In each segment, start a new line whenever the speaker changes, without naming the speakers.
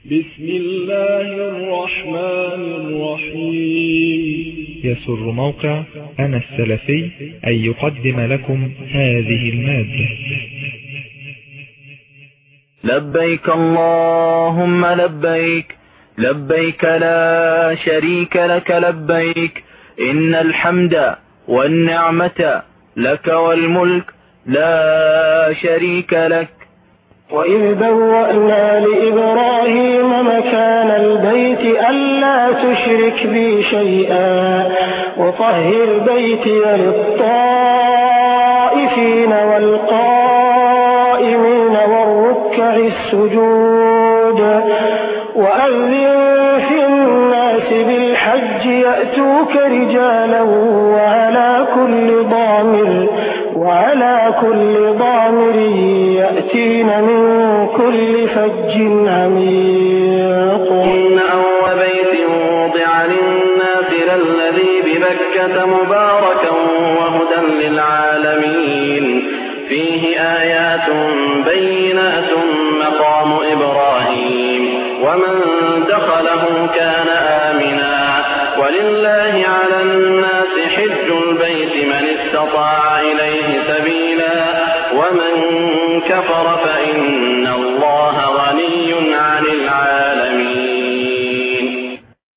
بسم الله الرحمن الرحيم
يسر موقع أنا السلفي أن يقدم لكم هذه المادة
لبيك اللهم لبيك لبيك لا شريك لك لبيك إن الحمد والنعمة لك والملك لا شريك لك
وإذ بوأنا لإبراهيم مكان البيت ألا تشرك بي شيئا وطهر بيتي للطائفين والقائمين والركع السجود وأذن في الناس بالحج يأتوك رجالا وعلى كل ضامر وعلى كل ضامر يأتين من كل فج عميق
إن أول بيت وضع للناس للذي ببكة مباركا وهدى للعالمين فيه آيات بينات مقام إبراهيم ومن دخله كان آمنا ولله على الناس حج البيت من استطاع إليه سبيلا ومن كفر فإن الله غني عن العالمين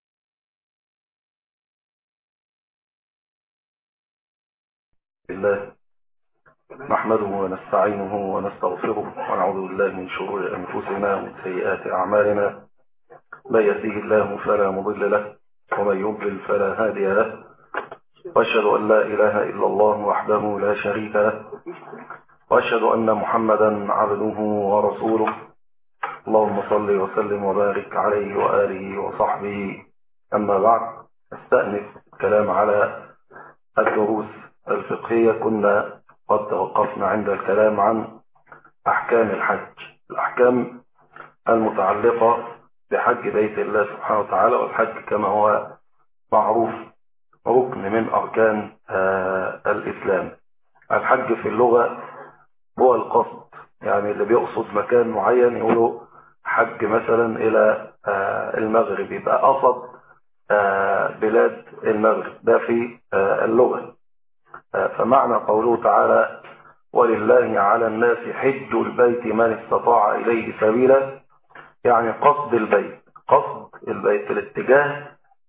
الله نحمده ونستعينه ونستغفره ونعوذ بالله من شرور أنفسنا ومن سيئات أعمالنا من يهديه الله فلا مضل له ومن يضلل فلا هادي له وأشهد أن لا إله إلا الله وحده لا شريك له وأشهد أن محمدا عبده ورسوله اللهم صل وسلم وبارك عليه وآله وصحبه أما بعد استأنف الكلام على الدروس الفقهية كنا قد توقفنا عند الكلام عن أحكام الحج الأحكام المتعلقة بحج بيت الله سبحانه وتعالى والحج كما هو معروف ركن من أركان آه الإسلام الحج في اللغة هو القصد يعني اللي بيقصد مكان معين يقولوا حج مثلا إلى آه المغرب يبقى قصد آه بلاد المغرب ده في اللغة فمعنى قوله تعالى ولله على الناس حج البيت من استطاع إليه سبيلا يعني قصد البيت قصد البيت الاتجاه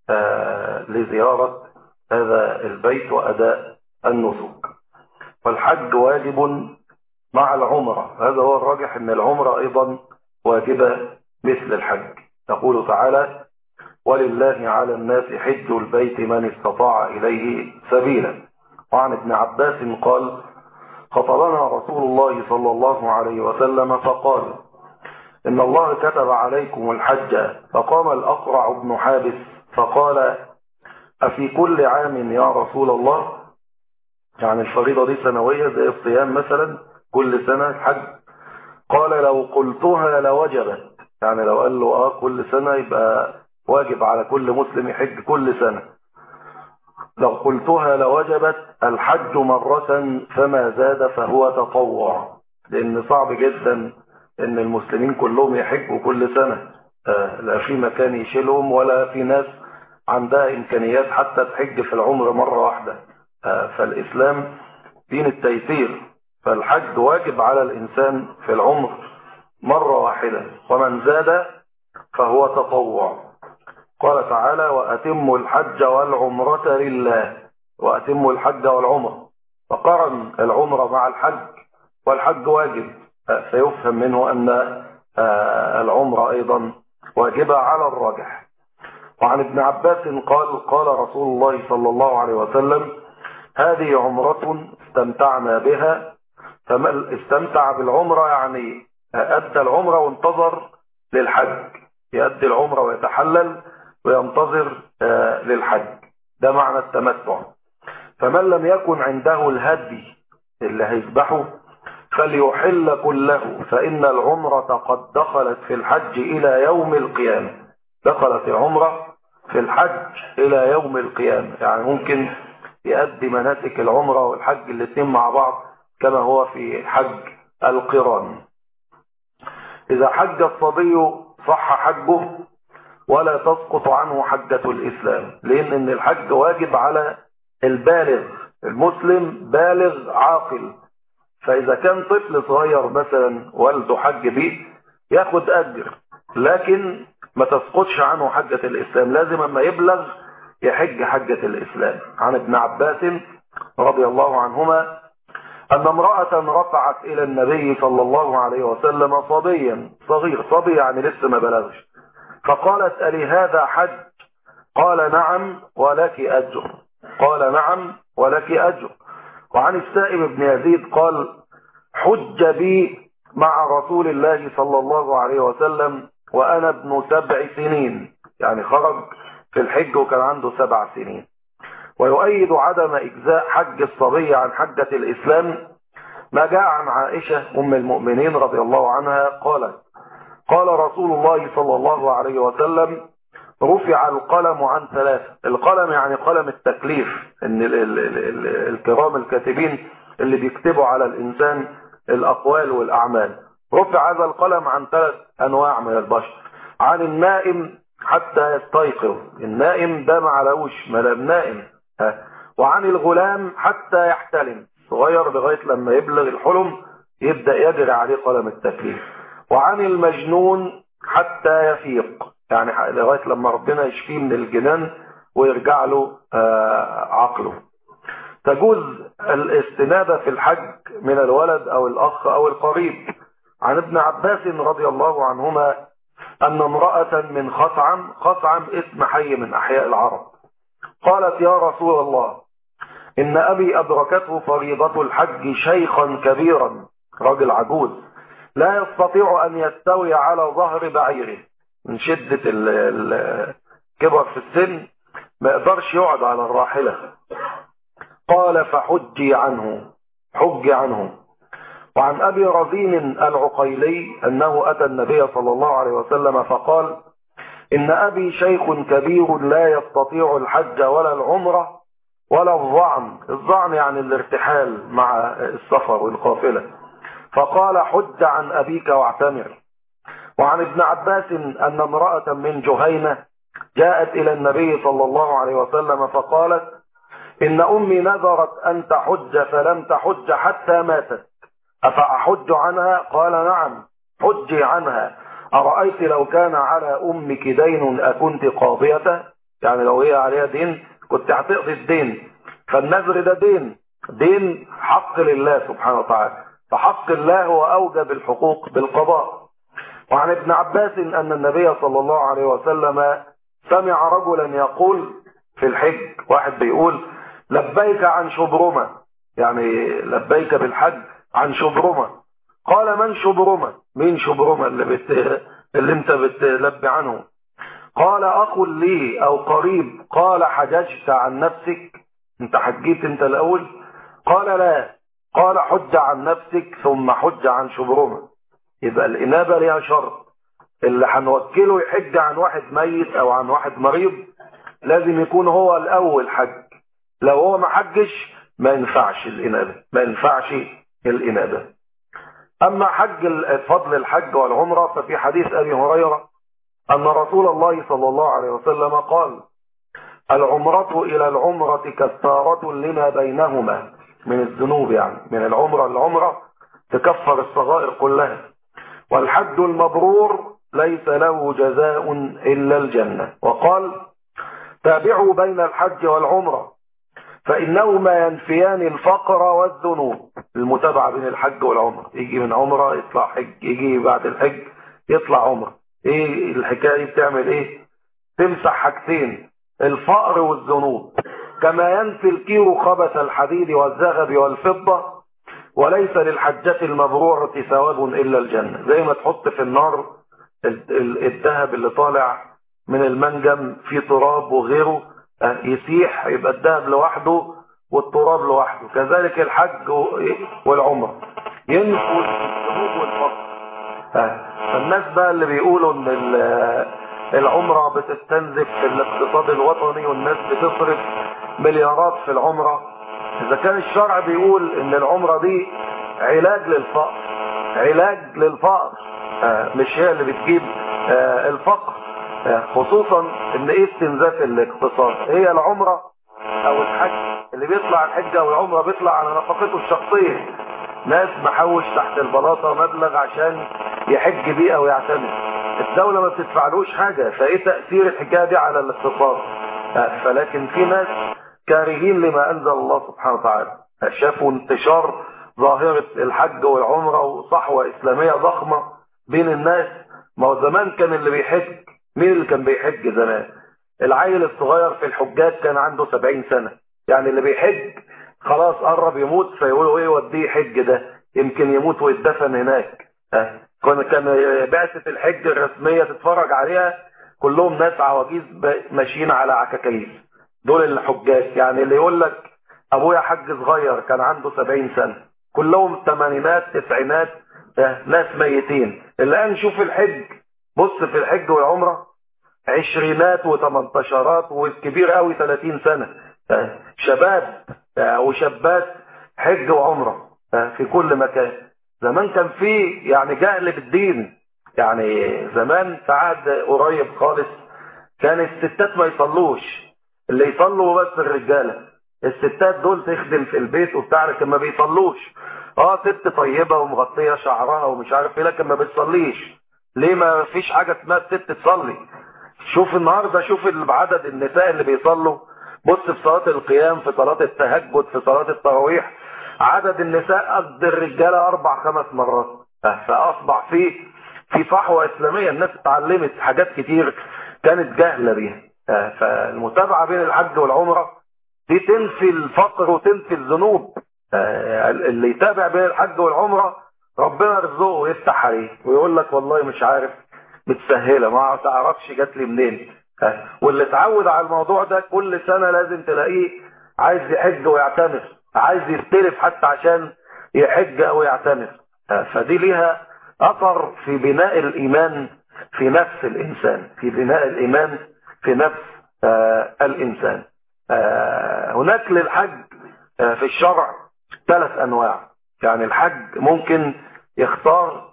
لزيارة هذا البيت وأداء النسك والحج واجب مع العمرة هذا هو الراجح أن العمرة أيضا واجبة مثل الحج يقول تعالى ولله على الناس حج البيت من استطاع إليه سبيلا وعن ابن عباس قال خطبنا رسول الله صلى الله عليه وسلم فقال إن الله كتب عليكم الحج فقام الأقرع بن حابس فقال أفي كل عام يا رسول الله يعني الفريضة دي سنوية زي الصيام مثلا كل سنة الحج قال لو قلتها لوجبت يعني لو قال له آه كل سنة يبقى واجب على كل مسلم يحج كل سنة لو قلتها لوجبت الحج مرة فما زاد فهو تطوع لأن صعب جدا ان المسلمين كلهم يحجوا كل سنة لا في مكان يشيلهم ولا في ناس عندها إمكانيات حتى تحج في العمر مرة واحدة فالإسلام دين التيسير فالحج واجب على الإنسان في العمر مرة واحدة ومن زاد فهو تطوع قال تعالى وأتموا الحج والعمرة لله وأتموا الحج والعمرة فقرن العمرة مع الحج والحج واجب سيفهم منه أن العمرة أيضا واجبة على الراجح وعن ابن عباس قال قال رسول الله صلى الله عليه وسلم هذه عمرة استمتعنا بها فمن استمتع بالعمرة يعني أدى العمرة وانتظر للحج يأدي العمرة ويتحلل وينتظر للحج ده معنى التمتع فمن لم يكن عنده الهدي اللي هيذبحه فليحل كله فإن العمرة قد دخلت في الحج إلى يوم القيامة دخلت العمرة في الحج إلى يوم القيامة يعني ممكن يؤدي مناسك العمرة والحج الاثنين مع بعض كما هو في حج القران إذا حج الصبي صح حجه ولا تسقط عنه حجة الإسلام لأن إن الحج واجب على البالغ المسلم بالغ عاقل فإذا كان طفل صغير مثلا والده حج بيه ياخد أجر لكن ما تسقطش عنه حجة الإسلام لازم اما يبلغ يحج حجة الإسلام عن ابن عباس رضي الله عنهما أن امرأة رفعت إلى النبي صلى الله عليه وسلم صبيا صغير صبي يعني لسه ما بلغش فقالت ألي هذا حج قال نعم ولك أجر قال نعم ولك أجر وعن السائب بن يزيد قال حج بي مع رسول الله صلى الله عليه وسلم وأنا ابن سبع سنين يعني خرج في الحج وكان عنده سبع سنين ويؤيد عدم إجزاء حج الصبي عن حجة الإسلام ما جاء عن عائشة أم المؤمنين رضي الله عنها قالت قال رسول الله صلى الله عليه وسلم رفع القلم عن ثلاثة القلم يعني قلم التكليف ان ال ال ال الكرام الكاتبين اللي بيكتبوا على الانسان الاقوال والاعمال رفع هذا القلم عن ثلاث انواع من البشر عن النائم حتى يستيقظ النائم ده ما علوش ما نائم وعن الغلام حتى يحتلم صغير لغاية لما يبلغ الحلم يبدأ يجري عليه قلم التكليف وعن المجنون حتى يفيق يعني لغاية لما ربنا يشفيه من الجنان ويرجع له عقله تجوز الاستنابة في الحج من الولد او الاخ او القريب عن ابن عباس رضي الله عنهما ان امرأة من خطعم خطعم اسم حي من احياء العرب قالت يا رسول الله ان ابي ادركته فريضة الحج شيخا كبيرا راجل عجوز لا يستطيع ان يستوي على ظهر بعيره من شدة الكبر في السن ما يقدرش يقعد على الراحلة قال فحجي عنه حج عنه وعن أبي رزين العقيلي أنه أتى النبي صلى الله عليه وسلم فقال إن أبي شيخ كبير لا يستطيع الحج ولا العمرة ولا الظعن الظعن يعني الارتحال مع السفر والقافلة فقال حج عن أبيك واعتمر وعن ابن عباس أن امرأة من جهينة جاءت إلى النبي صلى الله عليه وسلم فقالت إن أمي نذرت أن تحج فلم تحج حتى ماتت أفأحج عنها قال نعم حجي عنها أرأيت لو كان على أمك دين أكنت قاضية يعني لو هي عليها دين كنت هتقضي الدين فالنذر ده دين دين حق لله سبحانه وتعالى فحق الله هو أوجب الحقوق بالقضاء وعن ابن عباس أن النبي صلى الله عليه وسلم سمع رجلا يقول في الحج واحد بيقول لبيك عن شبرمة يعني لبيك بالحج عن شبرمة قال من شبرمة مين شبرمة اللي, بت... اللي انت بتلبي عنه قال أخ لي أو قريب قال حججت عن نفسك انت حجيت انت الأول قال لا قال حج عن نفسك ثم حج عن شبرمة يبقى الإنابة ليها شرط اللي هنوكله يحج عن واحد ميت أو عن واحد مريض لازم يكون هو الأول حج لو هو ما حجش ما ينفعش الإنابة ما ينفعش الإنابة أما حج فضل الحج والعمرة ففي حديث أبي هريرة أن رسول الله صلى الله عليه وسلم قال العمرة إلى العمرة كفارة لما بينهما من الذنوب يعني من العمرة للعمرة تكفر الصغائر كلها والحج المبرور ليس له جزاء إلا الجنة وقال تابعوا بين الحج والعمرة فإنهما ينفيان الفقر والذنوب المتابعة بين الحج والعمرة يجي من عمرة يطلع حج يجي بعد الحج يطلع عمرة ايه الحكاية بتعمل ايه تمسح حاجتين الفقر والذنوب كما ينفي الكير خبث الحديد والذهب والفضة وليس للحجة المبرورة ثواب إلا الجنة زي ما تحط في النار الذهب اللي طالع من المنجم في تراب وغيره يسيح يبقى الذهب لوحده والتراب لوحده كذلك الحج والعمر ينفوا الذنوب والفقر فالناس بقى اللي بيقولوا ان العمرة بتستنزف في الاقتصاد الوطني والناس بتصرف مليارات في العمرة اذا كان الشرع بيقول ان العمرة دي علاج للفقر علاج للفقر مش هي اللي بتجيب آه، الفقر آه، خصوصا ان ايه استنزاف الاقتصاد هي العمرة او الحج اللي بيطلع الحجة او العمرة بيطلع على نفقته الشخصية ناس محوش تحت البلاطة مبلغ عشان يحج بيه او يعتمد الدولة ما بتدفعلوش حاجة فايه تأثير الحكاية دي على الاقتصاد آه، فلكن في ناس كارهين لما انزل الله سبحانه وتعالى شافوا انتشار ظاهرة الحج والعمرة وصحوة اسلامية ضخمة بين الناس ما هو زمان كان اللي بيحج مين اللي كان بيحج زمان العيل الصغير في الحجاج كان عنده 70 سنة يعني اللي بيحج خلاص قرب يموت فيقولوا ايه وديه حج ده يمكن يموت ويتدفن هناك ها كان كان بعثة الحج الرسمية تتفرج عليها كلهم ناس عواجيز ماشيين على عكاكيز دول الحجاج يعني اللي يقول لك ابويا حج صغير كان عنده 70 سنة كلهم ثمانينات تسعينات ناس ميتين الان شوف الحج بص في الحج والعمرة عشرينات وتمنتشرات والكبير قوي 30 سنة شباب وشابات حج وعمرة في كل مكان زمان كان في يعني جهل بالدين يعني زمان في عهد قريب خالص كان الستات ما يصلوش اللي يصلوا بس الرجاله الستات دول تخدم في البيت وبتاع لكن ما بيصلوش اه ست طيبه ومغطيه شعرها ومش عارف ايه لكن ما بتصليش ليه ما فيش حاجه اسمها الست تصلي شوف النهارده شوف عدد النساء اللي بيصلوا بص في صلاه القيام في صلاه التهجد في صلاه التراويح عدد النساء قد الرجاله اربع خمس مرات فاصبح في في صحوه اسلاميه الناس اتعلمت حاجات كتير كانت جاهله بيها فالمتابعه بين الحج والعمره دي تنفي الفقر وتنفي الذنوب اللي يتابع بين الحج والعمره ربنا يرزقه ويفتح عليه ويقول لك والله مش عارف متسهله ما تعرفش جات لي منين واللي اتعود على الموضوع ده كل سنه لازم تلاقيه عايز يحج ويعتمر عايز يستلف حتى عشان يحج او يعتمر فدي ليها اثر في بناء الايمان في نفس الانسان في بناء الايمان في نفس آه الانسان آه هناك للحج آه في الشرع ثلاث انواع يعني الحج ممكن يختار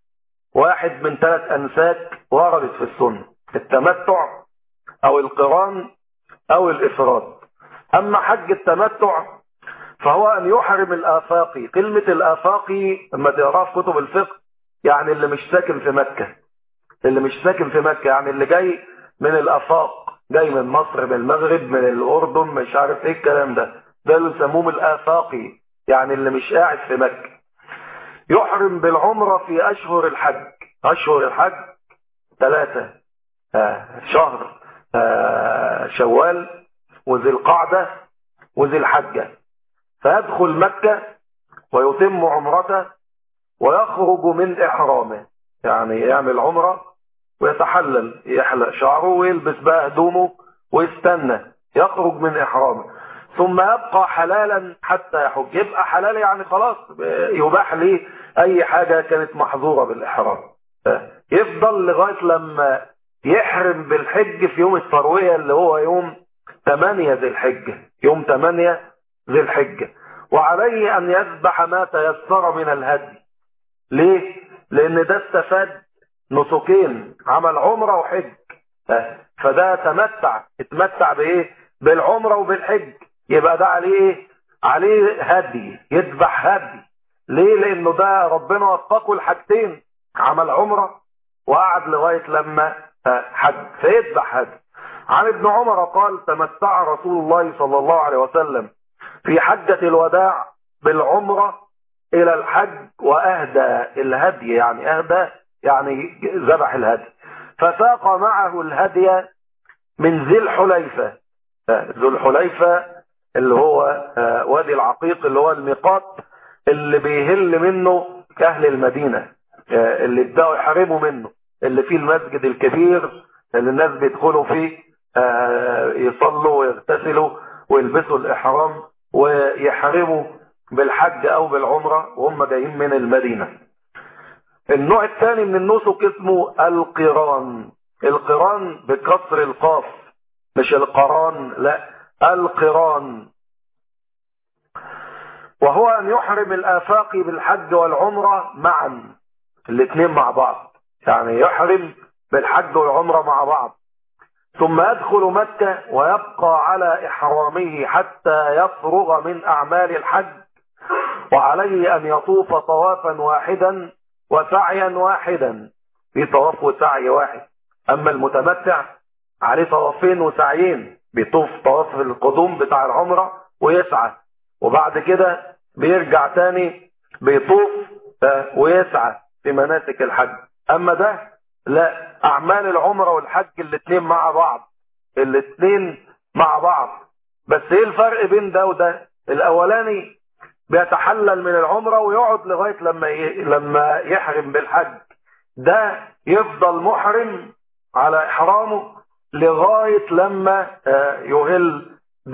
واحد من ثلاث انساك وردت في السنه التمتع او القران او الافراد اما حج التمتع فهو ان يحرم الافاقي كلمه الافاقي لما تقراها في كتب الفقه يعني اللي مش ساكن في مكه اللي مش ساكن في مكه يعني اللي جاي من الافاق جاي من مصر من المغرب من الاردن مش عارف ايه الكلام ده ده اللي يسموه الافاقي يعني اللي مش قاعد في مكه يحرم بالعمره في اشهر الحج اشهر الحج ثلاثه آه شهر آه شوال وذي القعده وذي الحجه فيدخل مكه ويتم عمرته ويخرج من احرامه يعني يعمل عمره ويتحلل يحلق شعره ويلبس بقى هدومه ويستنى يخرج من إحرامه ثم يبقى حلالا حتى يحج يبقى حلال يعني خلاص يباح ليه أي حاجة كانت محظورة بالإحرام يفضل لغاية لما يحرم بالحج في يوم التروية اللي هو يوم 8 ذي الحجة يوم 8 ذي الحجة وعليه أن يذبح ما تيسر من الهدي ليه؟ لأن ده استفاد نسكين عمل عمرة وحج فده تمتع اتمتع بايه بالعمرة وبالحج يبقى ده عليه ايه عليه هدي يذبح هدي ليه لانه ده ربنا وفقه الحاجتين عمل عمرة وقعد لغاية لما حج فيذبح هدي عن ابن عمر قال تمتع رسول الله صلى الله عليه وسلم في حجة الوداع بالعمرة الى الحج واهدى الهدي يعني اهدى يعني ذبح الهدي فساق معه الهدي من ذي الحليفة ذو الحليفة اللي هو وادي العقيق اللي هو الميقات اللي بيهل منه أهل المدينة اللي ابدأوا يحرموا منه اللي فيه المسجد الكبير اللي الناس بيدخلوا فيه يصلوا ويغتسلوا ويلبسوا الإحرام ويحرموا بالحج أو بالعمرة وهم جايين من المدينة النوع الثاني من النسك اسمه القران القران بكسر القاف مش القران لا القران وهو ان يحرم الافاقي بالحج والعمره معا الاثنين مع بعض يعني يحرم بالحج والعمرة مع بعض ثم يدخل مكة ويبقى على إحرامه حتى يفرغ من أعمال الحج وعليه أن يطوف طوافا واحدا وسعيا واحدا في طواف وسعي واحد أما المتمتع عليه طوافين وسعيين بيطوف طواف القدوم بتاع العمرة ويسعى وبعد كده بيرجع تاني بيطوف ويسعى في مناسك الحج أما ده لا أعمال العمرة والحج الاثنين مع بعض الاثنين مع بعض بس ايه الفرق بين ده وده الاولاني بيتحلل من العمرة ويقعد لغاية لما لما يحرم بالحج ده يفضل محرم على إحرامه لغاية لما يهل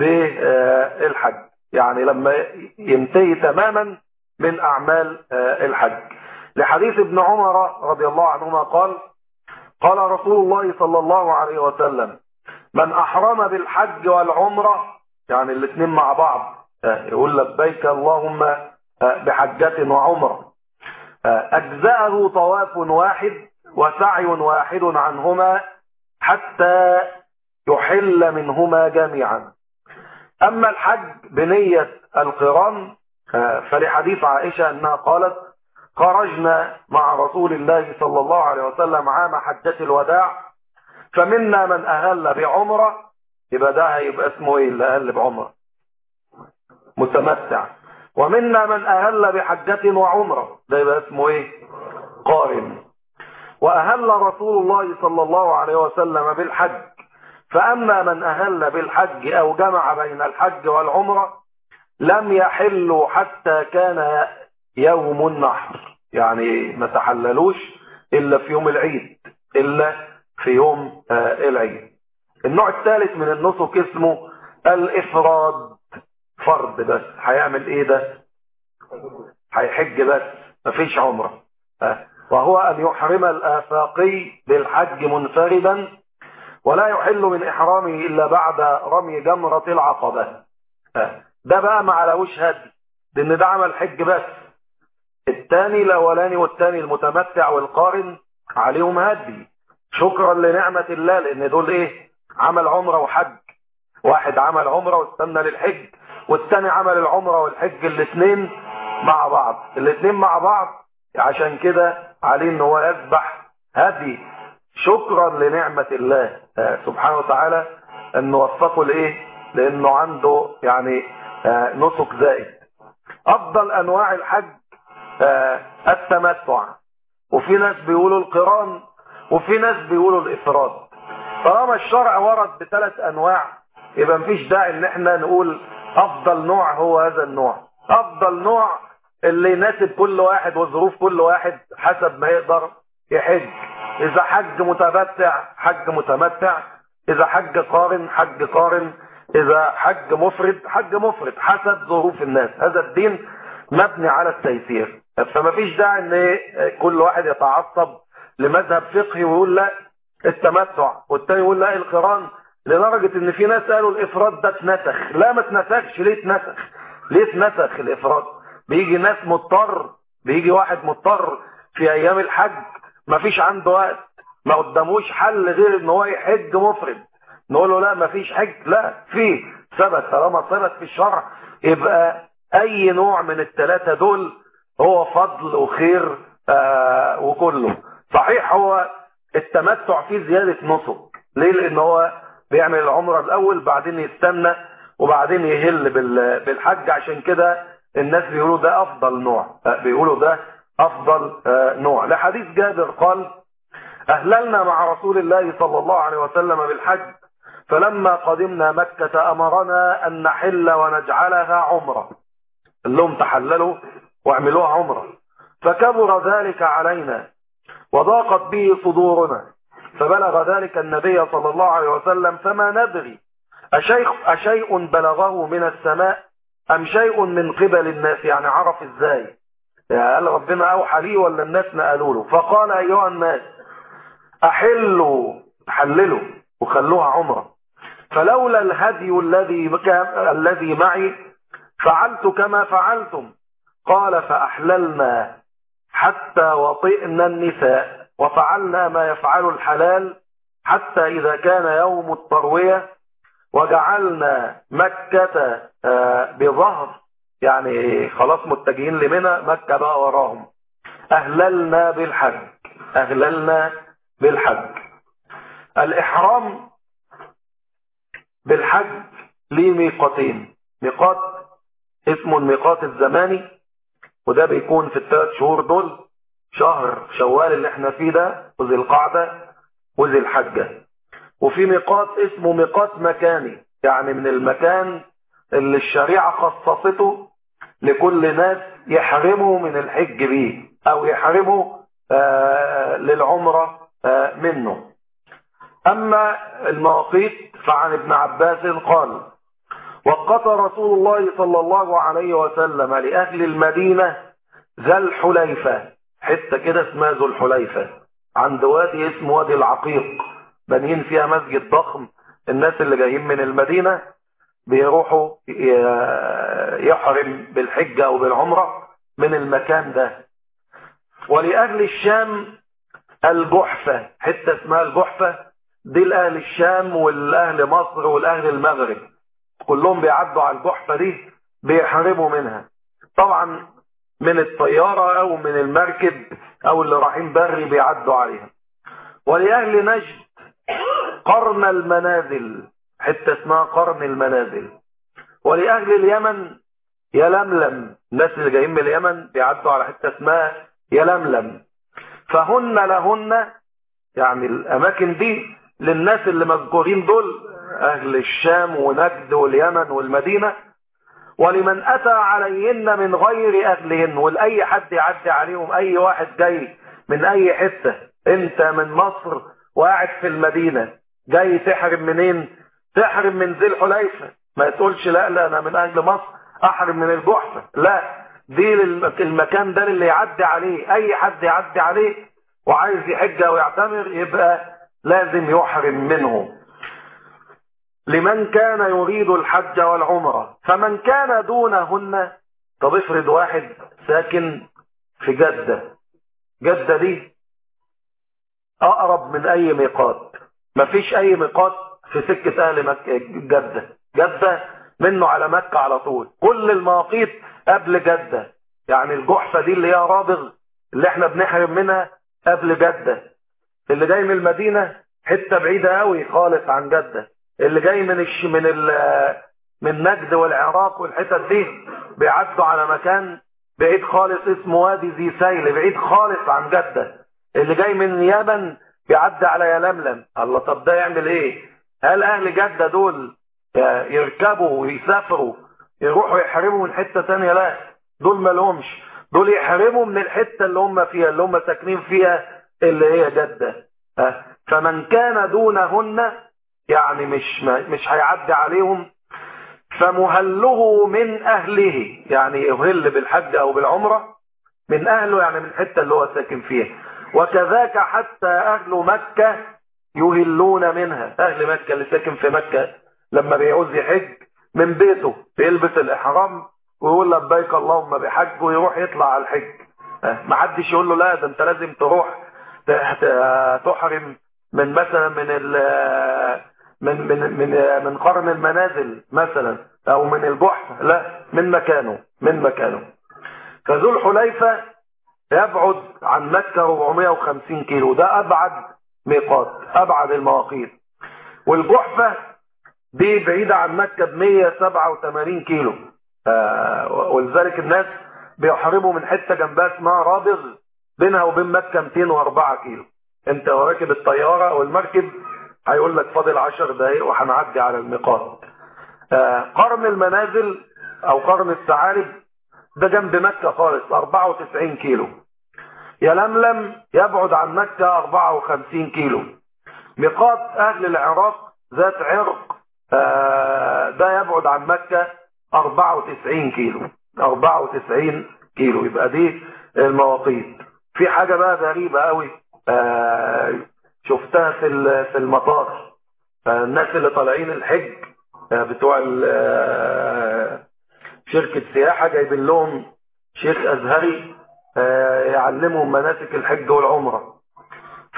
بالحج يعني لما ينتهي تماما من أعمال الحج لحديث ابن عمر رضي الله عنهما قال قال رسول الله صلى الله عليه وسلم من أحرم بالحج والعمرة يعني الاثنين مع بعض يقول لبيك اللهم بحجة وعمرة أجزأه طواف واحد وسعي واحد عنهما حتى يحل منهما جميعا أما الحج بنية القران فلحديث عائشة أنها قالت خرجنا مع رسول الله صلى الله عليه وسلم عام حجة الوداع فمنا من أهل بعمرة يبقى ده هيبقى اسمه ايه اللي أهل بعمرة متمتع ومنا من أهل بحجة وعمرة ده يبقى اسمه ايه قارن وأهل رسول الله صلى الله عليه وسلم بالحج فأما من أهل بالحج أو جمع بين الحج والعمرة لم يحلوا حتى كان يوم النحر يعني ما تحللوش إلا في يوم العيد إلا في يوم العيد النوع الثالث من النسك اسمه الإفراد فرد بس هيعمل ايه ده هيحج بس مفيش عمره وهو أن يحرم الآفاقي بالحج منفردا ولا يحل من إحرامه إلا بعد رمي جمرة العقبة ده بقى ما علوش هدي لأن ده عمل حج بس الثاني الأولاني والثاني المتمتع والقارن عليهم هدي شكرا لنعمة الله لأن دول إيه عمل عمرة وحج واحد عمل عمرة واستنى للحج والثاني عمل العمرة والحج الاثنين مع بعض الاثنين مع بعض عشان كده عليه ان هو يذبح هدي شكرا لنعمة الله سبحانه وتعالى انه وفقه لايه لانه عنده يعني نسك زائد افضل انواع الحج التمتع وفي ناس بيقولوا القران وفي ناس بيقولوا الافراد طالما الشرع ورد بثلاث انواع يبقى مفيش داعي ان احنا نقول افضل نوع هو هذا النوع افضل نوع اللي يناسب كل واحد وظروف كل واحد حسب ما يقدر يحج اذا حج متمتع حج متمتع اذا حج قارن حج قارن اذا حج مفرد حج مفرد حسب ظروف الناس هذا الدين مبني على التيسير فما فيش داعي ان كل واحد يتعصب لمذهب فقهي ويقول لا التمتع والتاني يقول لا القران لدرجة ان في ناس قالوا الافراد ده اتنسخ لا ما اتنسخش ليه اتنسخ ليه اتنسخ الافراد بيجي ناس مضطر بيجي واحد مضطر في ايام الحج ما فيش عنده وقت ما قداموش حل غير ان هو يحج مفرد نقول له لا ما فيش حج لا في ثبت طالما ثبت في الشرع يبقى اي نوع من الثلاثة دول هو فضل وخير آه وكله صحيح هو التمتع فيه زيادة نسك ليه لان هو بيعمل العمرة الاول بعدين يستنى وبعدين يهل بالحج عشان كده الناس بيقولوا ده افضل نوع بيقولوا ده افضل نوع لحديث جابر قال اهللنا مع رسول الله صلى الله عليه وسلم بالحج فلما قدمنا مكة امرنا ان نحل ونجعلها عمرة قال لهم تحللوا واعملوها عمرة فكبر ذلك علينا وضاقت به صدورنا فبلغ ذلك النبي صلى الله عليه وسلم فما ندري أشيء, أشيء بلغه من السماء أم شيء من قبل الناس يعني عرف إزاي قال ربنا أوحى لي ولا الناس نقلوا له فقال أيها الناس أحلوا حللوا وخلوها عمرة فلولا الهدي الذي الذي معي فعلت كما فعلتم قال فأحللنا حتى وطئنا النساء وفعلنا ما يفعل الحلال حتى إذا كان يوم التروية وجعلنا مكة آه، بظهر يعني خلاص متجهين لمنى مكة بقى وراهم أهللنا بالحج أهللنا بالحج الإحرام بالحج ليه ميقاتين ميقات اسمه الميقات الزماني وده بيكون في الثلاث شهور دول شهر شوال اللي احنا فيه ده وذي القعدة وذي الحجة وفي ميقات اسمه ميقات مكاني يعني من المكان اللي الشريعة خصصته لكل ناس يحرموا من الحج بيه او يحرموا آه للعمرة آه منه اما المواقيت فعن ابن عباس قال وقت رسول الله صلى الله عليه وسلم لأهل المدينة ذا الحليفة حتة كده اسمها ذو الحليفة عند وادي اسمه وادي العقيق بنين فيها مسجد ضخم الناس اللي جايين من المدينة بيروحوا يحرم بالحجة أو بالعمرة من المكان ده ولأهل الشام الجحفة حتة اسمها الجحفة دي الأهل الشام والأهل مصر والأهل المغرب كلهم بيعدوا على الجحفة دي بيحرموا منها طبعا من الطيارة او من المركب او اللي رايحين بري بيعدوا عليها ولأهل نجد قرن المنازل حتة اسمها قرن المنازل ولأهل اليمن يلملم الناس اللي جايين من اليمن بيعدوا على حتة اسمها يلملم فهن لهن يعني الأماكن دي للناس اللي مذكورين دول أهل الشام ونجد واليمن والمدينة ولمن أتى عليهن من غير أهلهن ولأي حد يعدي عليهم أي واحد جاي من أي حتة أنت من مصر وقاعد في المدينة جاي تحرم منين تحرم من ذي الحليفة ما تقولش لا لا أنا من أهل مصر أحرم من الجحفة لا دي المكان ده اللي يعدي عليه أي حد يعدي عليه وعايز يحج أو يعتمر يبقى لازم يحرم منه لمن كان يريد الحج والعمرة فمن كان دونهن طب افرض واحد ساكن في جدة جدة دي اقرب من اي ميقات مفيش اي ميقات في سكة اهل مكة جدة جدة منه على مكة على طول كل المواقيت قبل جدة يعني الجحفة دي اللي هي رابغ اللي احنا بنحرم منها قبل جدة اللي جاي من المدينة حتة بعيدة قوي خالص عن جدة اللي جاي من الش... من ال... من نجد والعراق والحتت دي بيعدوا على مكان بعيد خالص اسمه وادي ذي سيل بعيد خالص عن جدة اللي جاي من اليمن بيعدي على يلملم الله طب ده يعمل ايه هل اهل جدة دول يركبوا ويسافروا يروحوا يحرموا من حتة تانية لا دول ما لهمش دول يحرموا من الحتة اللي هم فيها اللي هم ساكنين فيها اللي هي جدة فمن كان دونهن يعني مش مش هيعدي عليهم فمهله من أهله يعني يهل بالحج أو بالعمرة من أهله يعني من الحتة اللي هو ساكن فيها وكذاك حتى أهل مكة يهلون منها أهل مكة اللي ساكن في مكة لما بيعوز يحج من بيته بيلبس الإحرام ويقول لبيك اللهم بحج ويروح يطلع على الحج ما حدش يقول له لا ده انت لازم تروح تحرم من مثلا من من من من من قرن المنازل مثلا او من البحث لا من مكانه من مكانه فذو الحليفة يبعد عن مكة 450 كيلو ده ابعد ميقات ابعد المواقيت والجحفة دي بعيدة عن مكة ب 187 كيلو آه ولذلك الناس بيحرموا من حتة جنبها اسمها رابغ بينها وبين مكة 204 كيلو انت راكب الطيارة او المركب هيقول لك فاضل 10 دقايق وهنعدي على الميقات آه قرن المنازل او قرن الثعالب ده جنب مكة خالص 94 كيلو يلملم يبعد عن مكة 54 كيلو ميقات اهل العراق ذات عرق آه ده يبعد عن مكة 94 كيلو 94 كيلو يبقى دي المواقيت في حاجة بقى غريبة قوي آه شفتها في في المطار آه الناس اللي طالعين الحج آه بتوع شركة سياحة جايبين لهم شيخ أزهري يعلمهم مناسك الحج والعمرة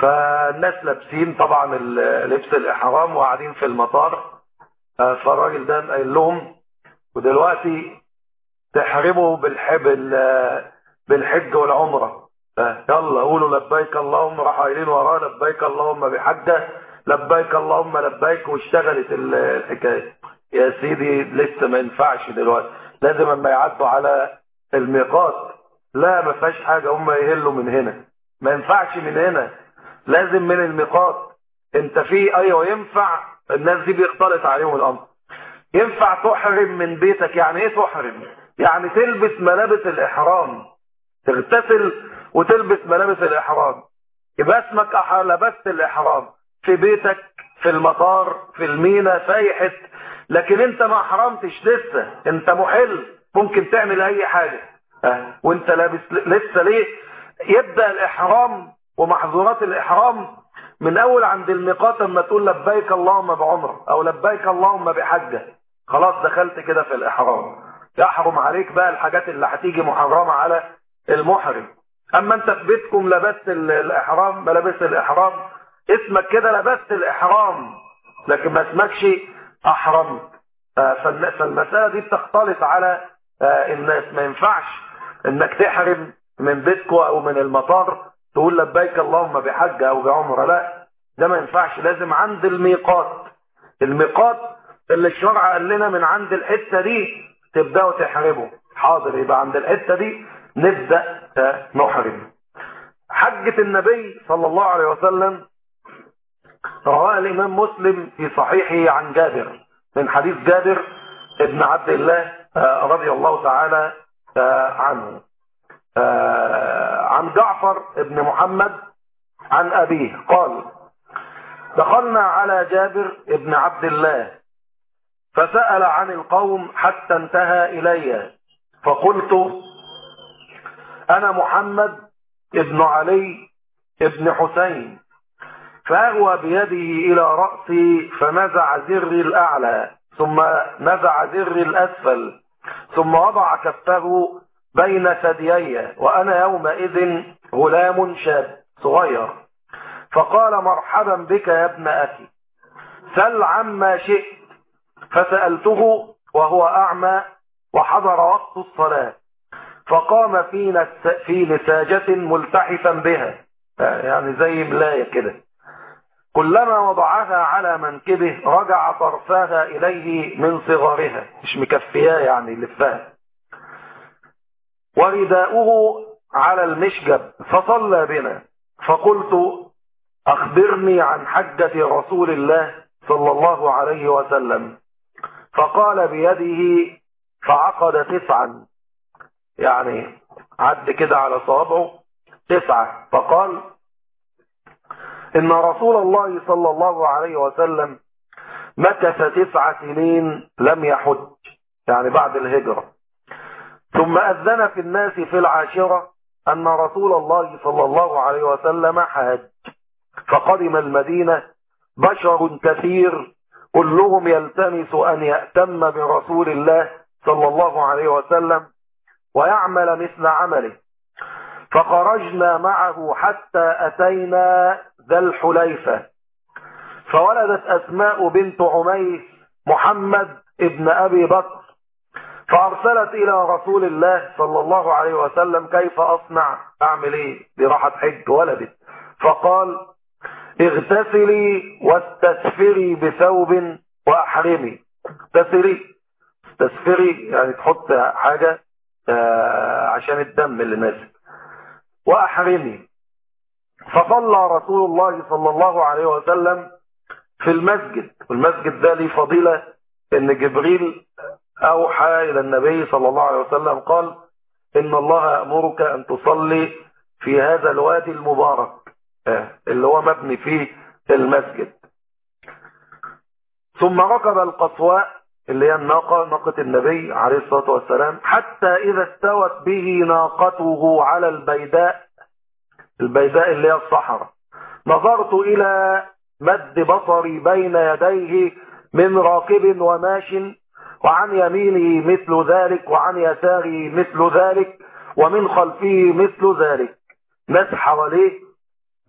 فالناس لابسين طبعا لبس الإحرام وقاعدين في المطار فالراجل ده قايل لهم ودلوقتي تحرموا بالحب بالحج والعمرة يلا قولوا لبيك اللهم راح قايلين وراه لبيك اللهم بحجة لبيك اللهم لبيك واشتغلت الحكاية يا سيدي لسه ما ينفعش دلوقتي لازم اما يعدوا على الميقات لا ما فيهاش حاجة هم يهلوا من هنا ما ينفعش من هنا لازم من الميقات انت في ايوه ينفع الناس دي بيختلط عليهم الامر ينفع تحرم من بيتك يعني ايه تحرم يعني تلبس ملابس الاحرام تغتسل وتلبس ملابس الاحرام يبقى اسمك لبست الاحرام في بيتك في المطار في المينا في اي حته لكن انت ما حرمتش لسه انت محل ممكن تعمل اي حاجه اه. وانت لابس لسه ليه يبدا الاحرام ومحظورات الاحرام من اول عند الميقات اما تقول لبيك اللهم بعمره او لبيك اللهم بحجه خلاص دخلت كده في الاحرام يحرم عليك بقى الحاجات اللي هتيجي محرمه على المحرم اما انت في بيتكم لبست الاحرام ملابس الاحرام اسمك كده لبست الاحرام لكن ما اسمكش احرمت فالمساله دي بتختلط على الناس ما ينفعش انك تحرم من بيتكم او من المطار تقول لبيك اللهم بحج او بعمره لا ده ما ينفعش لازم عند الميقات الميقات اللي الشرع قال لنا من عند الحته دي تبداوا تحرموا حاضر يبقى عند الحته دي نبدا نحرم حجه النبي صلى الله عليه وسلم رواه الامام مسلم في صحيحه عن جابر من حديث جابر ابن عبد الله رضي الله تعالى عنه عن جعفر ابن محمد عن أبيه قال دخلنا على جابر ابن عبد الله فسأل عن القوم حتى انتهى إلي فقلت أنا محمد ابن علي ابن حسين فأغوى بيده إلى رأسي فنزع زري الأعلى ثم نزع زري الأسفل ثم وضع كفه بين ثديي وأنا يومئذ غلام شاب صغير فقال مرحبا بك يا ابن أخي سل عما شئت فسألته وهو أعمى وحضر وقت الصلاة فقام في, في نساجة ملتحفا بها يعني زي ملاية كده كلما وضعها على منكبه رجع طرفاها إليه من صغرها مش مكفياه يعني لفها ورداؤه على المشجب فصلى بنا فقلت أخبرني عن حجة رسول الله صلى الله عليه وسلم فقال بيده فعقد تسعا يعني عد كده على صوابعه تسعة فقال إن رسول الله صلى الله عليه وسلم مكث تسع سنين لم يحج يعني بعد الهجرة ثم أذن في الناس في العاشرة أن رسول الله صلى الله عليه وسلم حاج فقدم المدينة بشر كثير كلهم يلتمس أن يأتم برسول الله صلى الله عليه وسلم ويعمل مثل عمله فخرجنا معه حتى أتينا ذا الحليفة فولدت أسماء بنت عميس محمد ابن أبي بكر فأرسلت إلى رسول الله صلى الله عليه وسلم كيف أصنع أعمل إيه دي راحت حج ولدت فقال اغتسلي واستسفري بثوب وأحرمي اغتسلي استسفري يعني تحط حاجة عشان الدم اللي نازل وأحرمي فصلى رسول الله صلى الله عليه وسلم في المسجد والمسجد ده ليه فضيلة ان جبريل اوحى الى النبي صلى الله عليه وسلم قال ان الله امرك ان تصلي في هذا الوادي المبارك اللي هو مبني فيه المسجد ثم ركب القصواء اللي هي الناقة ناقة النبي عليه الصلاة والسلام حتى إذا استوت به ناقته على البيداء البيداء اللي هي الصحراء نظرت إلى مد بصري بين يديه من راكب وماش وعن يمينه مثل ذلك وعن يساره مثل ذلك ومن خلفه مثل ذلك ناس حواليه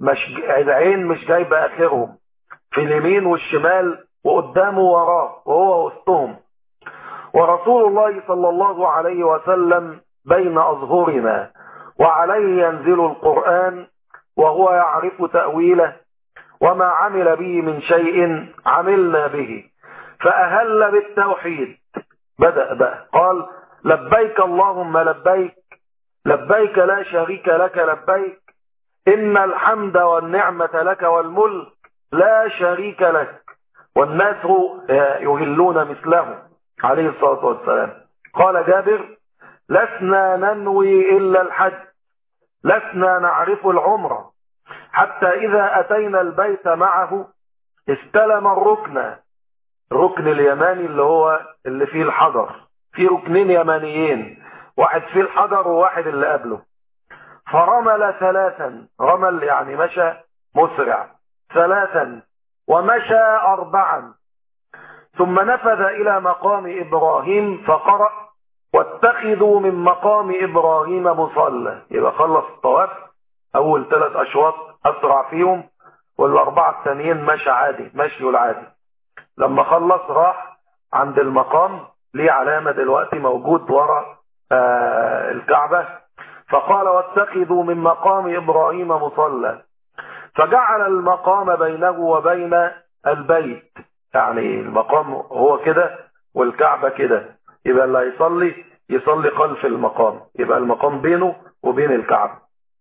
مش العين مش جايبة اخرهم في اليمين والشمال وقدامه وراه وهو وسطهم ورسول الله صلى الله عليه وسلم بين أظهرنا وعليه ينزل القرآن وهو يعرف تأويله وما عمل به من شيء عملنا به فأهل بالتوحيد بدأ بقى قال لبيك اللهم لبيك لبيك لا شريك لك لبيك إن الحمد والنعمة لك والملك لا شريك لك والناس يهلون مثله عليه الصلاة والسلام قال جابر لسنا ننوي إلا الحج لسنا نعرف العمرة حتى إذا أتينا البيت معه استلم الركن الركن اليماني اللي هو اللي فيه الحجر في ركنين يمانيين واحد فيه الحجر وواحد اللي قبله فرمل ثلاثا رمل يعني مشى مسرع ثلاثا ومشى أربعا ثم نفذ إلى مقام إبراهيم فقرأ واتخذوا من مقام إبراهيم مصلى يبقى خلص الطواف أول ثلاث أشواط أسرع فيهم والأربعة الثانيين مشى عادي مشي العادي لما خلص راح عند المقام ليه علامة دلوقتي موجود ورا آه الكعبة فقال واتخذوا من مقام إبراهيم مصلى فجعل المقام بينه وبين البيت يعني المقام هو كده والكعبة كده يبقى اللي هيصلي يصلي خلف المقام يبقى المقام بينه وبين الكعبة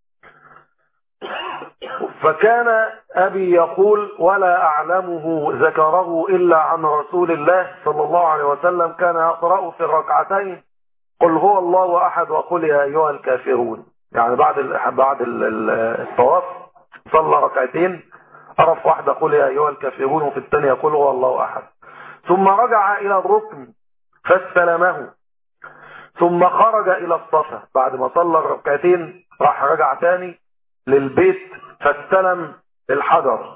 فكان أبي يقول ولا أعلمه ذكره إلا عن رسول الله صلى الله عليه وسلم كان يقرأ في الركعتين قل هو الله أحد وقل يا أيها الكافرون يعني بعد بعد الطواف صلى ركعتين عرف واحدة قل يا أيها الكافرون وفي الثانية قل هو الله أحد ثم رجع إلى الركن فاستلمه ثم خرج إلى الصفا بعد ما صلى الركعتين راح رجع تاني للبيت فاستلم الحجر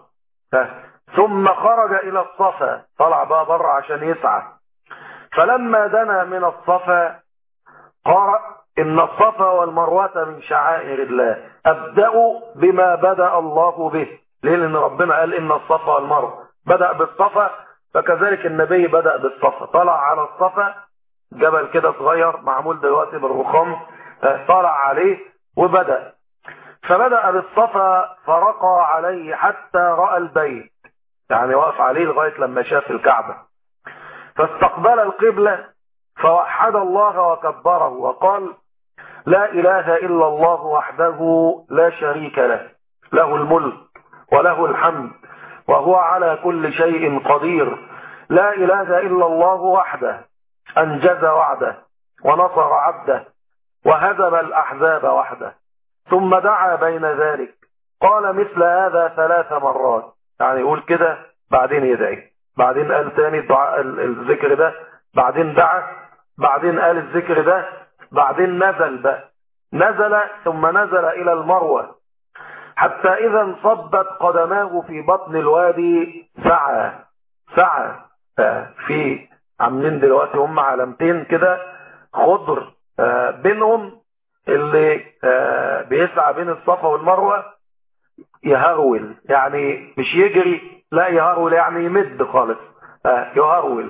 ثم خرج إلى الصفا طلع بقى بره عشان يسعى فلما دنا من الصفا قرأ إن الصفا والمروة من شعائر الله أبدأوا بما بدأ الله به ليه لأن ربنا قال إن الصفا والمروة بدأ بالصفا فكذلك النبي بدأ بالصفا طلع على الصفا جبل كده صغير معمول دلوقتي بالرخام طلع عليه وبدأ فبدأ بالصفا فرقى عليه حتى رأى البيت يعني وقف عليه لغاية لما شاف الكعبة فاستقبل القبلة فوحد الله وكبره وقال لا إله إلا الله وحده لا شريك له له الملك وله الحمد وهو على كل شيء قدير لا إله إلا الله وحده أنجز وعده ونصر عبده وهزم الأحزاب وحده ثم دعا بين ذلك قال مثل هذا ثلاث مرات يعني يقول كده بعدين يدعي بعدين قال تاني الدعاء الذكر ده بعدين دعا بعدين قال الذكر ده بعدين نزل بقى نزل ثم نزل إلى المروة حتى إذا انصبت قدماه في بطن الوادي سعى سعى في عاملين دلوقتي هم علامتين كده خضر بينهم اللي بيسعى بين الصفا والمروة يهرول يعني مش يجري لا يهرول يعني يمد خالص يهرول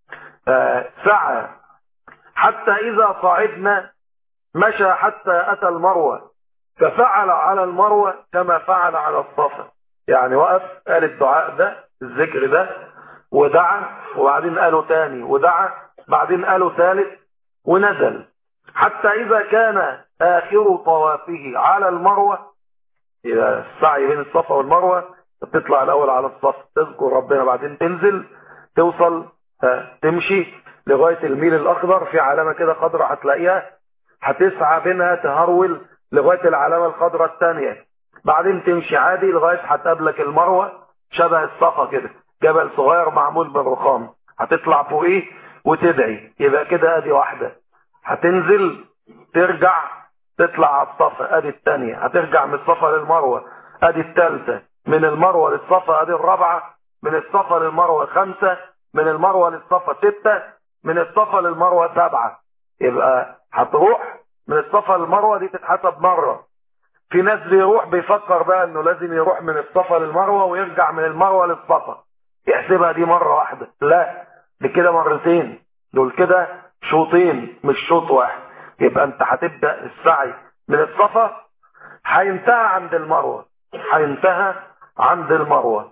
سعى حتى إذا صعدنا مشى حتى أتى المروة ففعل على المروة كما فعل على الصفا يعني وقف قال الدعاء ده الذكر ده ودعا وبعدين قاله تاني ودعا بعدين قاله ثالث ونزل حتى إذا كان آخر طوافه على المروة إذا السعي بين الصفا والمروة تطلع الأول على الصف تذكر ربنا بعدين تنزل توصل تمشي لغاية الميل الأخضر في علامة كده خضراء هتلاقيها هتسعى بينها تهرول لغاية العلامة الخضراء الثانية بعدين تمشي عادي لغاية هتقابلك المروة شبه الصفا كده جبل صغير معمول بالرخام هتطلع فوقيه وتدعي يبقى كده ادي واحدة هتنزل ترجع تطلع على الصفا ادي الثانية هترجع من الصفا للمروة ادي الثالثة من المروة للصفا ادي الرابعة من الصفا للمروة خمسة من المروة للصفا ستة من الصفا للمروة سبعة يبقى هتروح من الصفا للمروة دي تتحسب مرة في ناس بيروح بيفكر بقى انه لازم يروح من الصفا للمروة ويرجع من المروة للصفا يحسبها دي مرة واحدة لا دي كده مرتين دول كده شوطين مش شوط واحد يبقى انت هتبدأ السعي من الصفا هينتهى عند المروة هينتهى عند المروة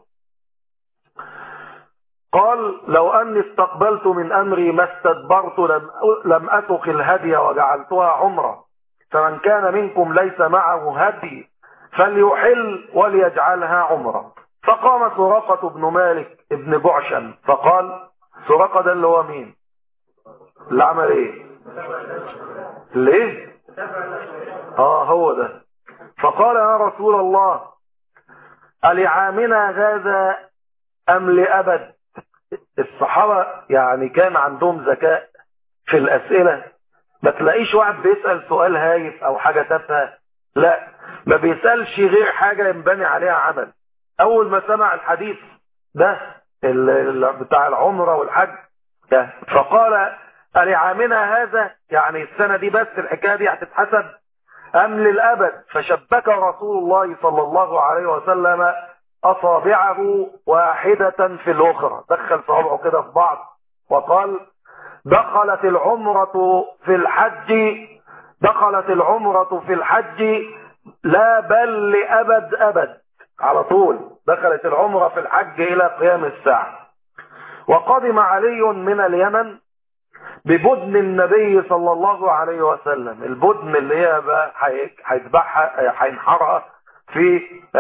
قال لو أني استقبلت من أمري ما استدبرت لم, لم أتق الهدي وجعلتها عمرة فمن كان منكم ليس معه هدي فليحل وليجعلها عمرة فقام سراقة بن مالك ابن بعشم فقال سراقة ده اللي هو مين اللي عمل ايه ليه اه هو ده فقال يا رسول الله ألعامنا هذا أم لأبد الصحابة يعني كان عندهم ذكاء في الأسئلة ما تلاقيش واحد بيسأل سؤال هايف أو حاجة تافهة لا ما بيسألش غير حاجة ينبني عليها عمل أول ما سمع الحديث ده بتاع العمرة والحج ده فقال ألعامنا هذا يعني السنة دي بس الحكاية دي هتتحسب أم للأبد فشبك رسول الله صلى الله عليه وسلم أصابعه واحدة في الأخرى دخل صوابعه كده في بعض وقال دخلت العمرة في الحج دخلت العمرة في الحج لا بل لأبد أبد على طول دخلت العمرة في الحج إلى قيام الساعة وقدم علي من اليمن ببدن النبي صلى الله عليه وسلم البدن اللي هي بقى هيذبحها هينحرها في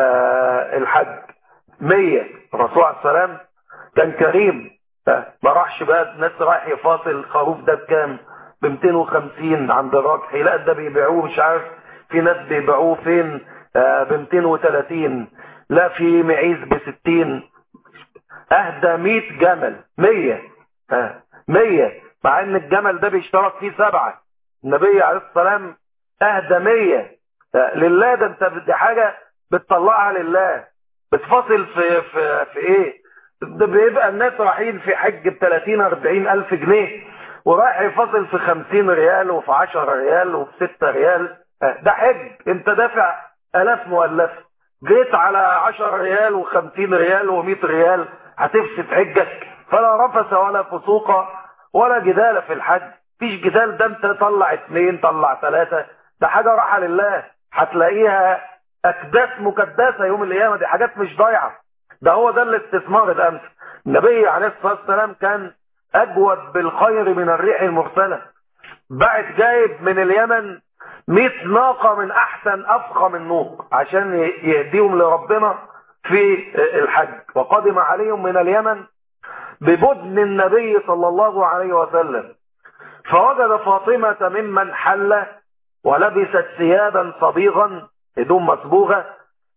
الحج مية الرسول عليه السلام كان كريم ما راحش بقى الناس رايح يفاصل الخروف ده بكام ب 250 عند الراجح لا ده بيبيعوه مش عارف في ناس بيبيعوه فين ب 230 لا في معيز ب 60 اهدى 100 جمل 100 100 مع ان الجمل ده بيشترك فيه سبعة النبي عليه السلام اهدى 100 لله ده انت دي حاجة بتطلعها لله بتفاصل في في في ايه ده بيبقى الناس رايحين في حج ب 30 40 الف جنيه ورايح يفاصل في 50 ريال وفي 10 ريال وفي 6 ريال ده حج انت دافع الاف مؤلفه جيت على 10 ريال و50 ريال و100 ريال هتفسد حجك فلا رفس ولا فسوق ولا جدال في الحج فيش جدال ده انت طلع اثنين طلع ثلاثة ده حاجة راحة لله هتلاقيها اكداس مكدسة يوم القيامة دي حاجات مش ضايعة ده هو ده الاستثمار الامس النبي عليه الصلاة والسلام كان اجود بالخير من الريح المرسلة بعد جايب من اليمن 100 ناقة من احسن افخم النوق عشان يهديهم لربنا في الحج وقدم عليهم من اليمن ببدن النبي صلى الله عليه وسلم فوجد فاطمة ممن حل ولبست ثيابا صبيغا هدوم مصبوغة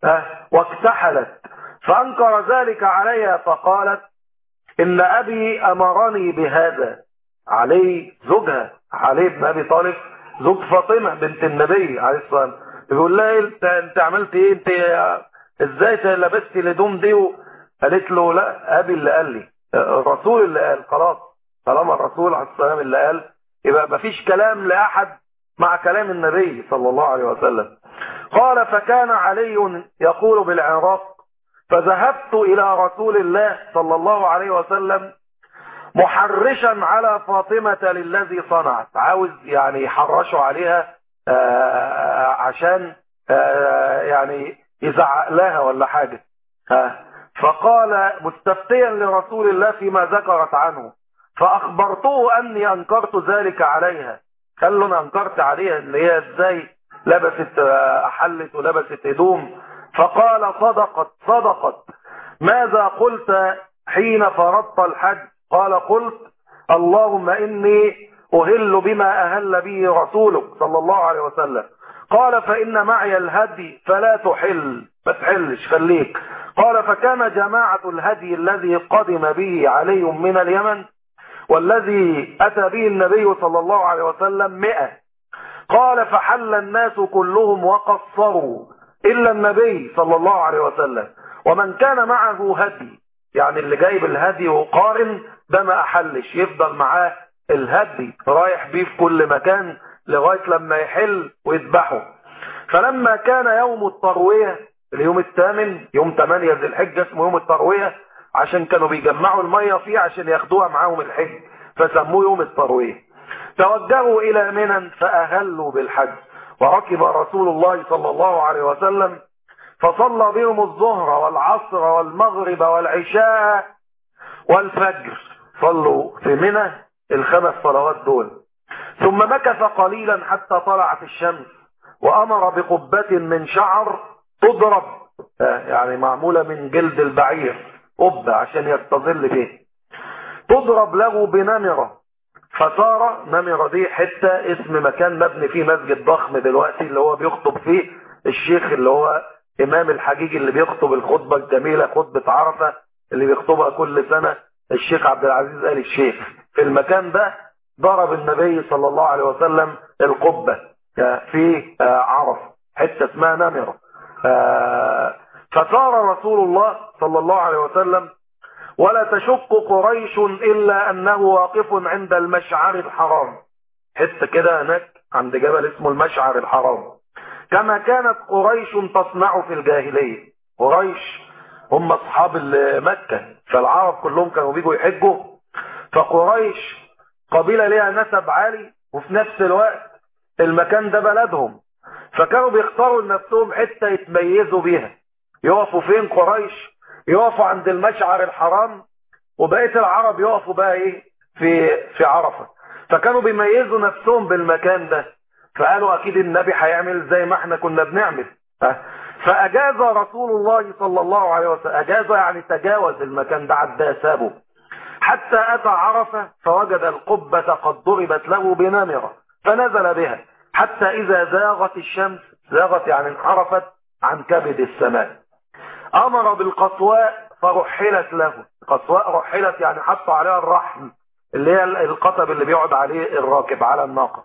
واكتحلت فأنكر ذلك عليها فقالت إن أبي أمرني بهذا علي زوجها علي بن أبي طالب زوج فاطمة بنت النبي عليه الصلاة والسلام يقول لها انت انت عملت ايه انت ازاي لبستي الهدوم دي قالت له لا ابي اللي قال لي الرسول اللي قال خلاص طالما الرسول عليه السلام اللي قال يبقى مفيش كلام لاحد مع كلام النبي صلى الله عليه وسلم قال فكان علي يقول بالعراق فذهبت الى رسول الله صلى الله عليه وسلم محرشا على فاطمة للذي صنعت عاوز يعني يحرشوا عليها عشان يعني يزعق لها ولا حاجة فقال مستفتيا لرسول الله فيما ذكرت عنه فأخبرته أني أنكرت ذلك عليها قال له أنا أنكرت عليها اللي هي إزاي لبست أحلت ولبست هدوم فقال صدقت صدقت ماذا قلت حين فرضت الحج قال قلت اللهم إني أهل بما أهل به رسولك صلى الله عليه وسلم قال فإن معي الهدي فلا تحل ما تحلش خليك قال فكان جماعة الهدي الذي قدم به علي من اليمن والذي أتى به النبي صلى الله عليه وسلم مئة قال فحل الناس كلهم وقصروا إلا النبي صلى الله عليه وسلم ومن كان معه هدي يعني اللي جايب الهدي وقارن ده ما أحلش يفضل معاه الهدي رايح بيه في كل مكان لغاية لما يحل ويذبحه فلما كان يوم التروية اليوم الثامن يوم 8 ذي الحجة اسمه يوم التروية عشان كانوا بيجمعوا المية فيه عشان ياخدوها معاهم الحج فسموه يوم التروية توجهوا إلى منى فأهلوا بالحج وركب رسول الله صلى الله عليه وسلم فصلى بهم الظهر والعصر والمغرب والعشاء والفجر صلوا في منى الخمس صلوات دول ثم مكث قليلا حتى طلعت الشمس وأمر بقبة من شعر تضرب يعني معمولة من جلد البعير قبة عشان يستظل به تضرب له بنمرة فصار نمرة دي حتة اسم مكان مبني فيه مسجد ضخم دلوقتي اللي هو بيخطب فيه الشيخ اللي هو امام الحجيج اللي بيخطب الخطبة الجميلة خطبة عرفة اللي بيخطبها كل سنة الشيخ عبد العزيز آل الشيخ في المكان ده ضرب النبي صلى الله عليه وسلم القبة في عرفة حتة اسمها نمرة فصار رسول الله صلى الله عليه وسلم ولا تشك قريش إلا أنه واقف عند المشعر الحرام حتة كده هناك عند جبل اسمه المشعر الحرام كما كانت قريش تصنع في الجاهلية قريش هم أصحاب مكة فالعرب كلهم كانوا بيجوا يحجوا فقريش قبيلة ليها نسب عالي وفي نفس الوقت المكان ده بلدهم فكانوا بيختاروا لنفسهم حتة يتميزوا بيها يقفوا فين قريش يقفوا عند المشعر الحرام وبقية العرب يقفوا بقى ايه في في عرفة فكانوا بيميزوا نفسهم بالمكان ده فقالوا اكيد النبي هيعمل زي ما احنا كنا بنعمل فاجاز رسول الله صلى الله عليه وسلم اجاز يعني تجاوز المكان ده عدى سابه حتى اتى عرفة فوجد القبة قد ضربت له بنمرة فنزل بها حتى اذا زاغت الشمس زاغت يعني انحرفت عن كبد السماء امر بالقصواء فرحلت له قصواء رحلت يعني حطوا عليها الرحم اللي هي القطب اللي بيقعد عليه الراكب على الناقة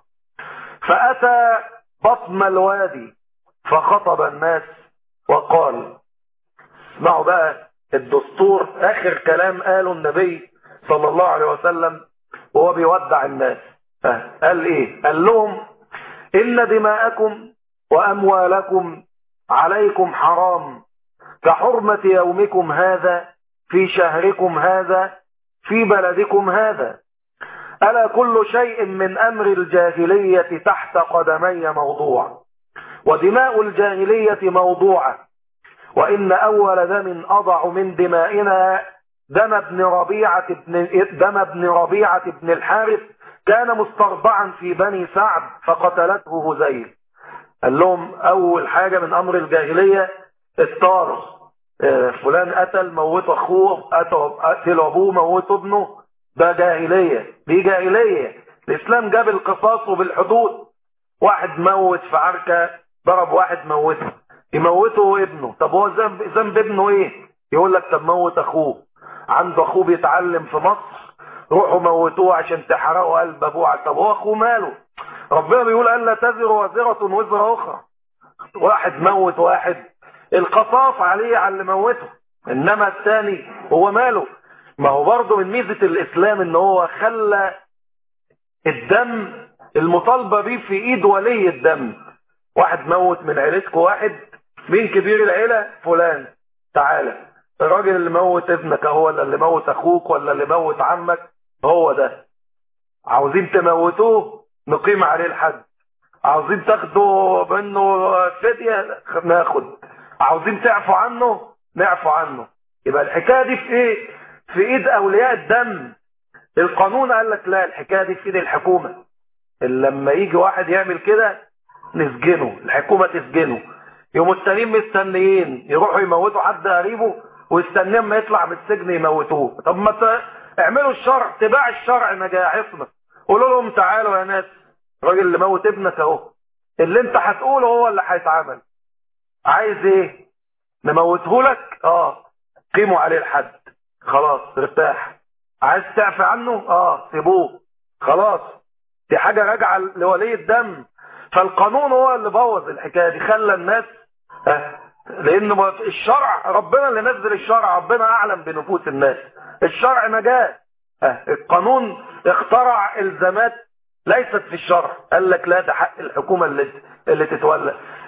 فأتى بطن الوادي فخطب الناس وقال اسمعوا بقى الدستور آخر كلام قاله النبي صلى الله عليه وسلم وهو بيودع الناس قال ايه قال لهم إن دماءكم وأموالكم عليكم حرام كحرمة يومكم هذا في شهركم هذا في بلدكم هذا ألا كل شيء من أمر الجاهلية تحت قدمي موضوع ودماء الجاهلية موضوعة وإن أول دم أضع من دمائنا دم ابن ربيعة ابن دم ابن ربيعة ابن الحارث كان مسترضعا في بني سعد فقتلته هزيل قال لهم أول حاجة من أمر الجاهلية الطار فلان قتل موت اخوه قتل ابوه موت ابنه ده جاهليه دي جاهليه الاسلام جاب القصاص وبالحدود واحد موت في عركه ضرب واحد موته يموته ابنه طب هو ذنب ذنب ابنه ايه يقول لك طب موت اخوه عنده اخوه بيتعلم في مصر روحوا موتوه عشان تحرقوا قلب ابوه طب هو اخوه ماله ربنا بيقول الا تزر وازره وزر اخرى واحد موت واحد القصاص عليه على اللي موته انما الثاني هو ماله ما هو برضه من ميزة الاسلام ان هو خلى الدم المطالبة بيه في ايد ولي الدم واحد موت من عيلتكم واحد مين كبير العيلة فلان تعالى الراجل اللي موت ابنك هو ولا اللي موت اخوك ولا اللي موت عمك هو ده عاوزين تموتوه نقيم عليه الحد عاوزين تاخدوا منه فدية ناخد عاوزين تعفوا عنه نعفو عنه يبقى الحكاية دي في ايه في ايد اولياء الدم القانون قال لك لا الحكاية دي في ايد الحكومة لما يجي واحد يعمل كده نسجنه الحكومة تسجنه يوم التانيين مستنيين يروحوا يموتوا حد قريبه ويستنيه اما يطلع من السجن يموتوه طب ما ت... اعملوا الشرع تباع الشرع نجاحصنا قولوا لهم تعالوا يا ناس الراجل اللي موت ابنك اهو اللي انت هتقوله هو اللي هيتعمل عايز ايه نموته لك اه قيموا عليه الحد خلاص ارتاح عايز تعفي عنه اه سيبوه خلاص دي حاجة راجعة لولي الدم فالقانون هو اللي بوظ الحكاية دي خلى الناس آه لان الشرع ربنا اللي نزل الشرع ربنا اعلم بنفوس الناس الشرع نجاة آه القانون اخترع الزامات ليست في الشرع قال لك لا ده حق الحكومة اللي اللي تتولى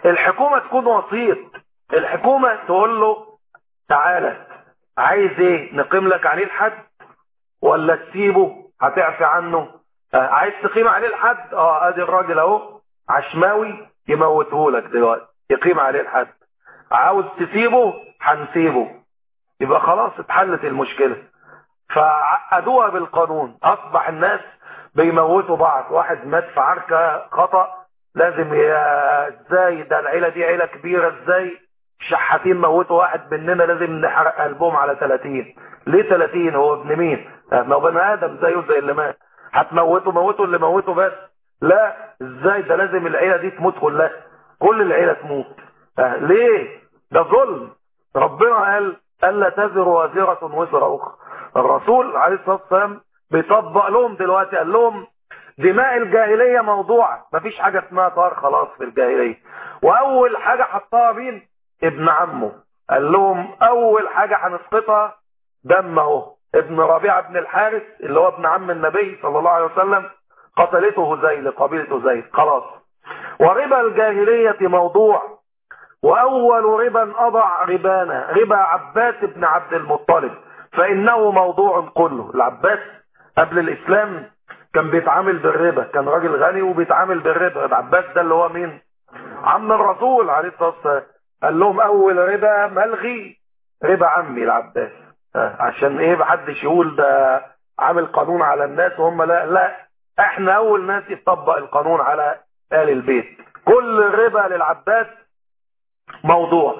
الحكومة تكون وسيط الحكومة تقول له تعالى عايز ايه نقيم لك عليه الحد ولا تسيبه هتعفي عنه آه عايز تقيم عليه الحد اه ادي الراجل اهو عشماوي يموته لك دلوقتي يقيم عليه الحد عاوز تسيبه هنسيبه يبقى خلاص اتحلت المشكلة فعقدوها بالقانون اصبح الناس بيموتوا بعض واحد مات في عركة خطأ لازم يا ازاي ده العيلة دي عيلة كبيرة ازاي شحاتين موتوا واحد مننا لازم نحرق قلبهم على 30 ليه 30 هو ابن مين ما هو بني ادم زيه زي اللي مات هتموتوا موتوا اللي موتوا بس لا ازاي ده لازم العيلة دي تموت كلها كل العيلة تموت اه ليه ده ظلم ربنا قال الا تزر وازرة وزر اخرى الرسول عليه الصلاة والسلام بيطبق لهم دلوقتي قال لهم دماء الجاهلية موضوعة مفيش حاجة اسمها طار خلاص في الجاهلية واول حاجة حطها مين ابن عمه قال لهم اول حاجة هنسقطها دم اهو ابن ربيعة بن الحارث اللي هو ابن عم النبي صلى الله عليه وسلم قتلته هزيل قبيلة هزيل خلاص وربا الجاهلية موضوع واول ربا اضع ربانا ربا عباس بن عبد المطلب فانه موضوع كله العباس قبل الاسلام كان بيتعامل بالربا كان راجل غني وبيتعامل بالربا العباس ده اللي هو مين عم الرسول عليه الصلاه والسلام قال لهم اول ربا ملغي ربا عمي العباس عشان ايه محدش يقول ده عامل قانون على الناس وهم لا لا احنا اول ناس يطبق القانون على آل البيت كل الربا للعباس موضوع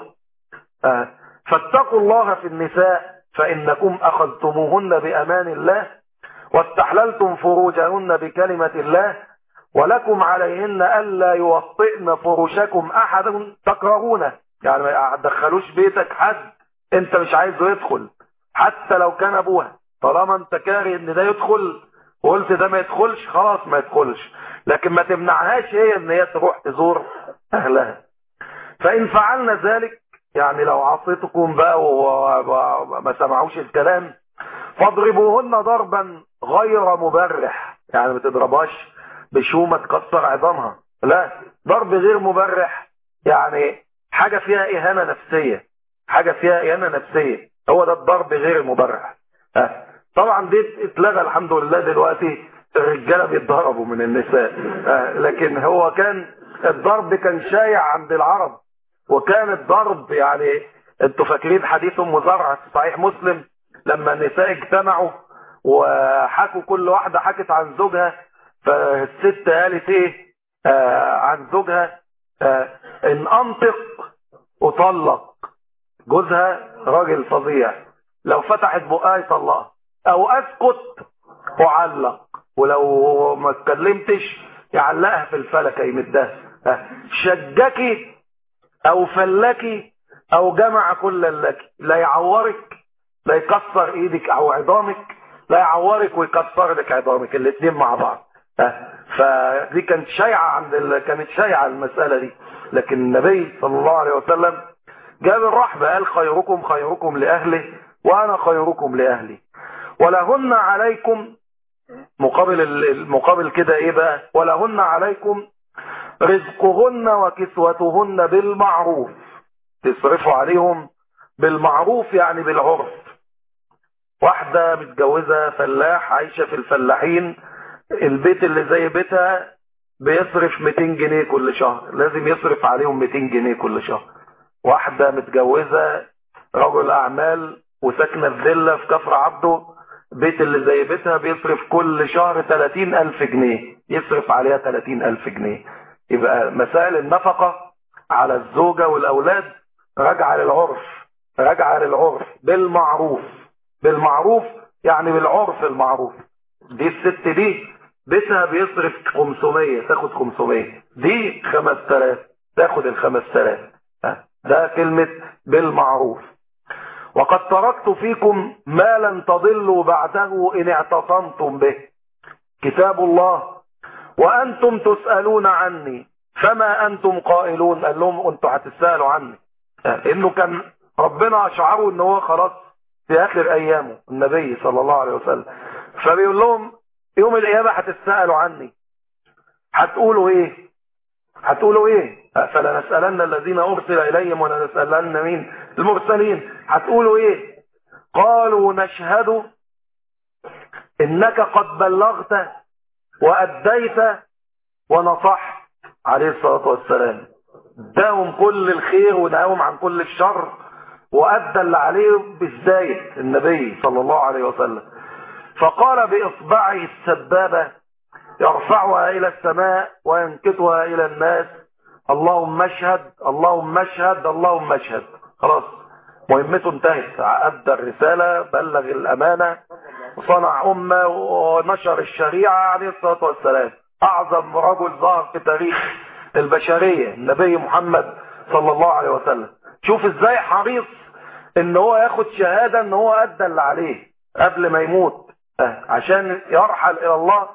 فاتقوا الله في النساء فإنكم أخذتموهن بأمان الله واستحللتم فروجهن بكلمة الله ولكم عليهن ألا يوطئن فرشكم أحد تكرهونه يعني ما تدخلوش بيتك حد انت مش عايزه يدخل حتى لو كان ابوها طالما انت كاره ان ده يدخل وقلت ده ما يدخلش خلاص ما يدخلش لكن ما تمنعهاش هي ان هي تروح تزور اهلها فان فعلنا ذلك يعني لو عصيتكم بقى وما سمعوش الكلام فاضربوهن ضربا غير مبرح يعني ما تضربهاش بشومة تكسر عظامها لا ضرب غير مبرح يعني حاجة فيها إهانة نفسية حاجة فيها إهانة نفسية هو ده الضرب غير المبرح أه. طبعا دي اتلغى الحمد لله دلوقتي الرجالة بيتضربوا من النساء أه. لكن هو كان الضرب كان شايع عند العرب وكان الضرب يعني انتوا فاكرين حديث ام زرع في صحيح مسلم لما النساء اجتمعوا وحكوا كل واحدة حكت عن زوجها فالست قالت ايه آه عن زوجها آه ان انطق اطلق جوزها راجل فظيع لو فتحت بقها يطلقها او اسكت اعلق ولو ما اتكلمتش يعلقها في الفلكه يمدها آه شجكي او فلكي او جمع كل لك لا يعورك لا يكسر ايدك او عظامك لا يعورك ويكسر لك عظامك الاثنين مع بعض فدي كانت شايعة عند ال... كانت شايعة المسألة دي لكن النبي صلى الله عليه وسلم جاب الرحمة قال خيركم خيركم لأهله وأنا خيركم لأهلي ولهن عليكم مقابل المقابل كده ايه بقى ولهن عليكم رزقهن وكسوتهن بالمعروف تصرفوا عليهم بالمعروف يعني بالعرف واحدة متجوزة فلاح عايشة في الفلاحين البيت اللي زي بيتها بيصرف 200 جنيه كل شهر لازم يصرف عليهم 200 جنيه كل شهر واحدة متجوزة رجل أعمال وساكنة في فيلا في كفر عبده بيت اللي زي بيتها بيصرف كل شهر 30 ألف جنيه يصرف عليها 30 ألف جنيه يبقى مسائل النفقة على الزوجة والأولاد راجعة للعرف راجعة للعرف بالمعروف بالمعروف يعني بالعرف المعروف دي الست دي بيتها بيصرف 500 تاخد 500 دي 5000 تاخد ال 5000 ده كلمة بالمعروف وقد تركت فيكم ما لن تضلوا بعده إن اعتصمتم به كتاب الله وأنتم تسألون عني فما أنتم قائلون قال لهم أنتم هتسألوا عني إنه كان ربنا أشعره إن هو خلاص في آخر أيامه النبي صلى الله عليه وسلم فبيقول لهم يوم القيامة هتسألوا عني هتقولوا إيه هتقولوا ايه فلنسألن الذين ارسل اليهم ولنسألن مين المرسلين هتقولوا ايه قالوا نشهد انك قد بلغت واديت ونصحت عليه الصلاة والسلام اداهم كل الخير ونهاهم عن كل الشر وادى اللي عليه بالزايد النبي صلى الله عليه وسلم فقال باصبعه السبابة يرفعها الى السماء وينكتها الى الناس اللهم اشهد اللهم اشهد اللهم اشهد خلاص مهمته انتهت ادى الرسالة بلغ الامانة وصنع امة ونشر الشريعة عليه الصلاة والسلام اعظم رجل ظهر في تاريخ البشرية النبي محمد صلى الله عليه وسلم شوف ازاي حريص ان هو ياخد شهادة ان هو ادى اللي عليه قبل ما يموت عشان يرحل الى الله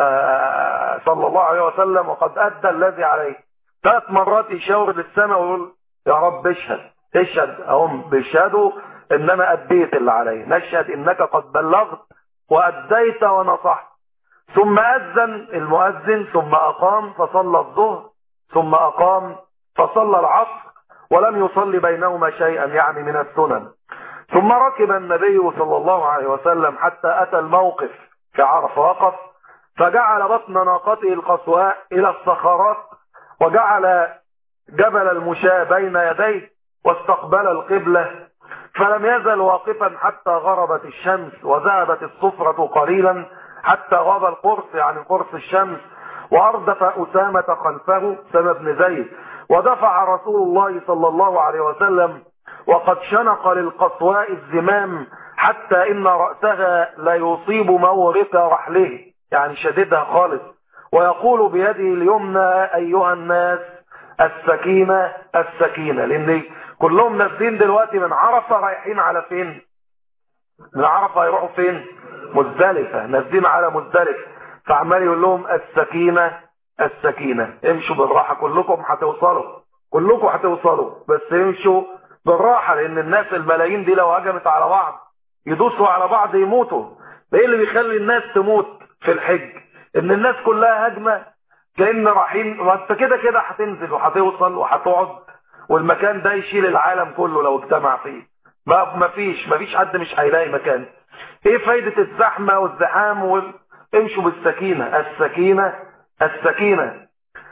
صلى الله عليه وسلم وقد ادى الذي عليه ثلاث مرات يشاور للسماء ويقول يا رب اشهد اشهد هم بيشهدوا ان انا اديت اللي علي نشهد انك قد بلغت واديت ونصحت ثم اذن المؤذن ثم اقام فصلى الظهر ثم اقام فصلى العصر ولم يصلي بينهما شيئا يعني من السنن ثم ركب النبي صلى الله عليه وسلم حتى اتى الموقف في عرفه وقف فجعل بطن ناقته القصواء الى الصخرات وجعل جبل المشاة بين يديه واستقبل القبلة فلم يزل واقفا حتى غربت الشمس وذهبت الصفرة قليلا حتى غاب القرص يعني قرص الشمس وأردف أسامة خلفه سما بن زيد ودفع رسول الله صلى الله عليه وسلم وقد شنق للقصواء الزمام حتى إن رأسها لا يصيب مورث رحله يعني شددها خالص ويقول بيده اليمنى أيها الناس السكينة السكينة لأن كلهم نازلين دلوقتي من عرفة رايحين على فين من عرفة هيروحوا فين مزدلفة نازلين على مزدلفة فعمال يقول لهم السكينة السكينة امشوا بالراحة كلكم هتوصلوا كلكم هتوصلوا بس امشوا بالراحة لان الناس الملايين دي لو هجمت على بعض يدوسوا على بعض يموتوا ايه اللي بيخلي الناس تموت في الحج ان الناس كلها هجمة كأن رايحين وانت كده كده هتنزل وهتوصل وهتقعد والمكان ده يشيل العالم كله لو اجتمع فيه ما ما فيش ما فيش حد مش هيلاقي مكان ايه فايدة الزحمة والزحام وال... امشوا بالسكينة السكينة السكينة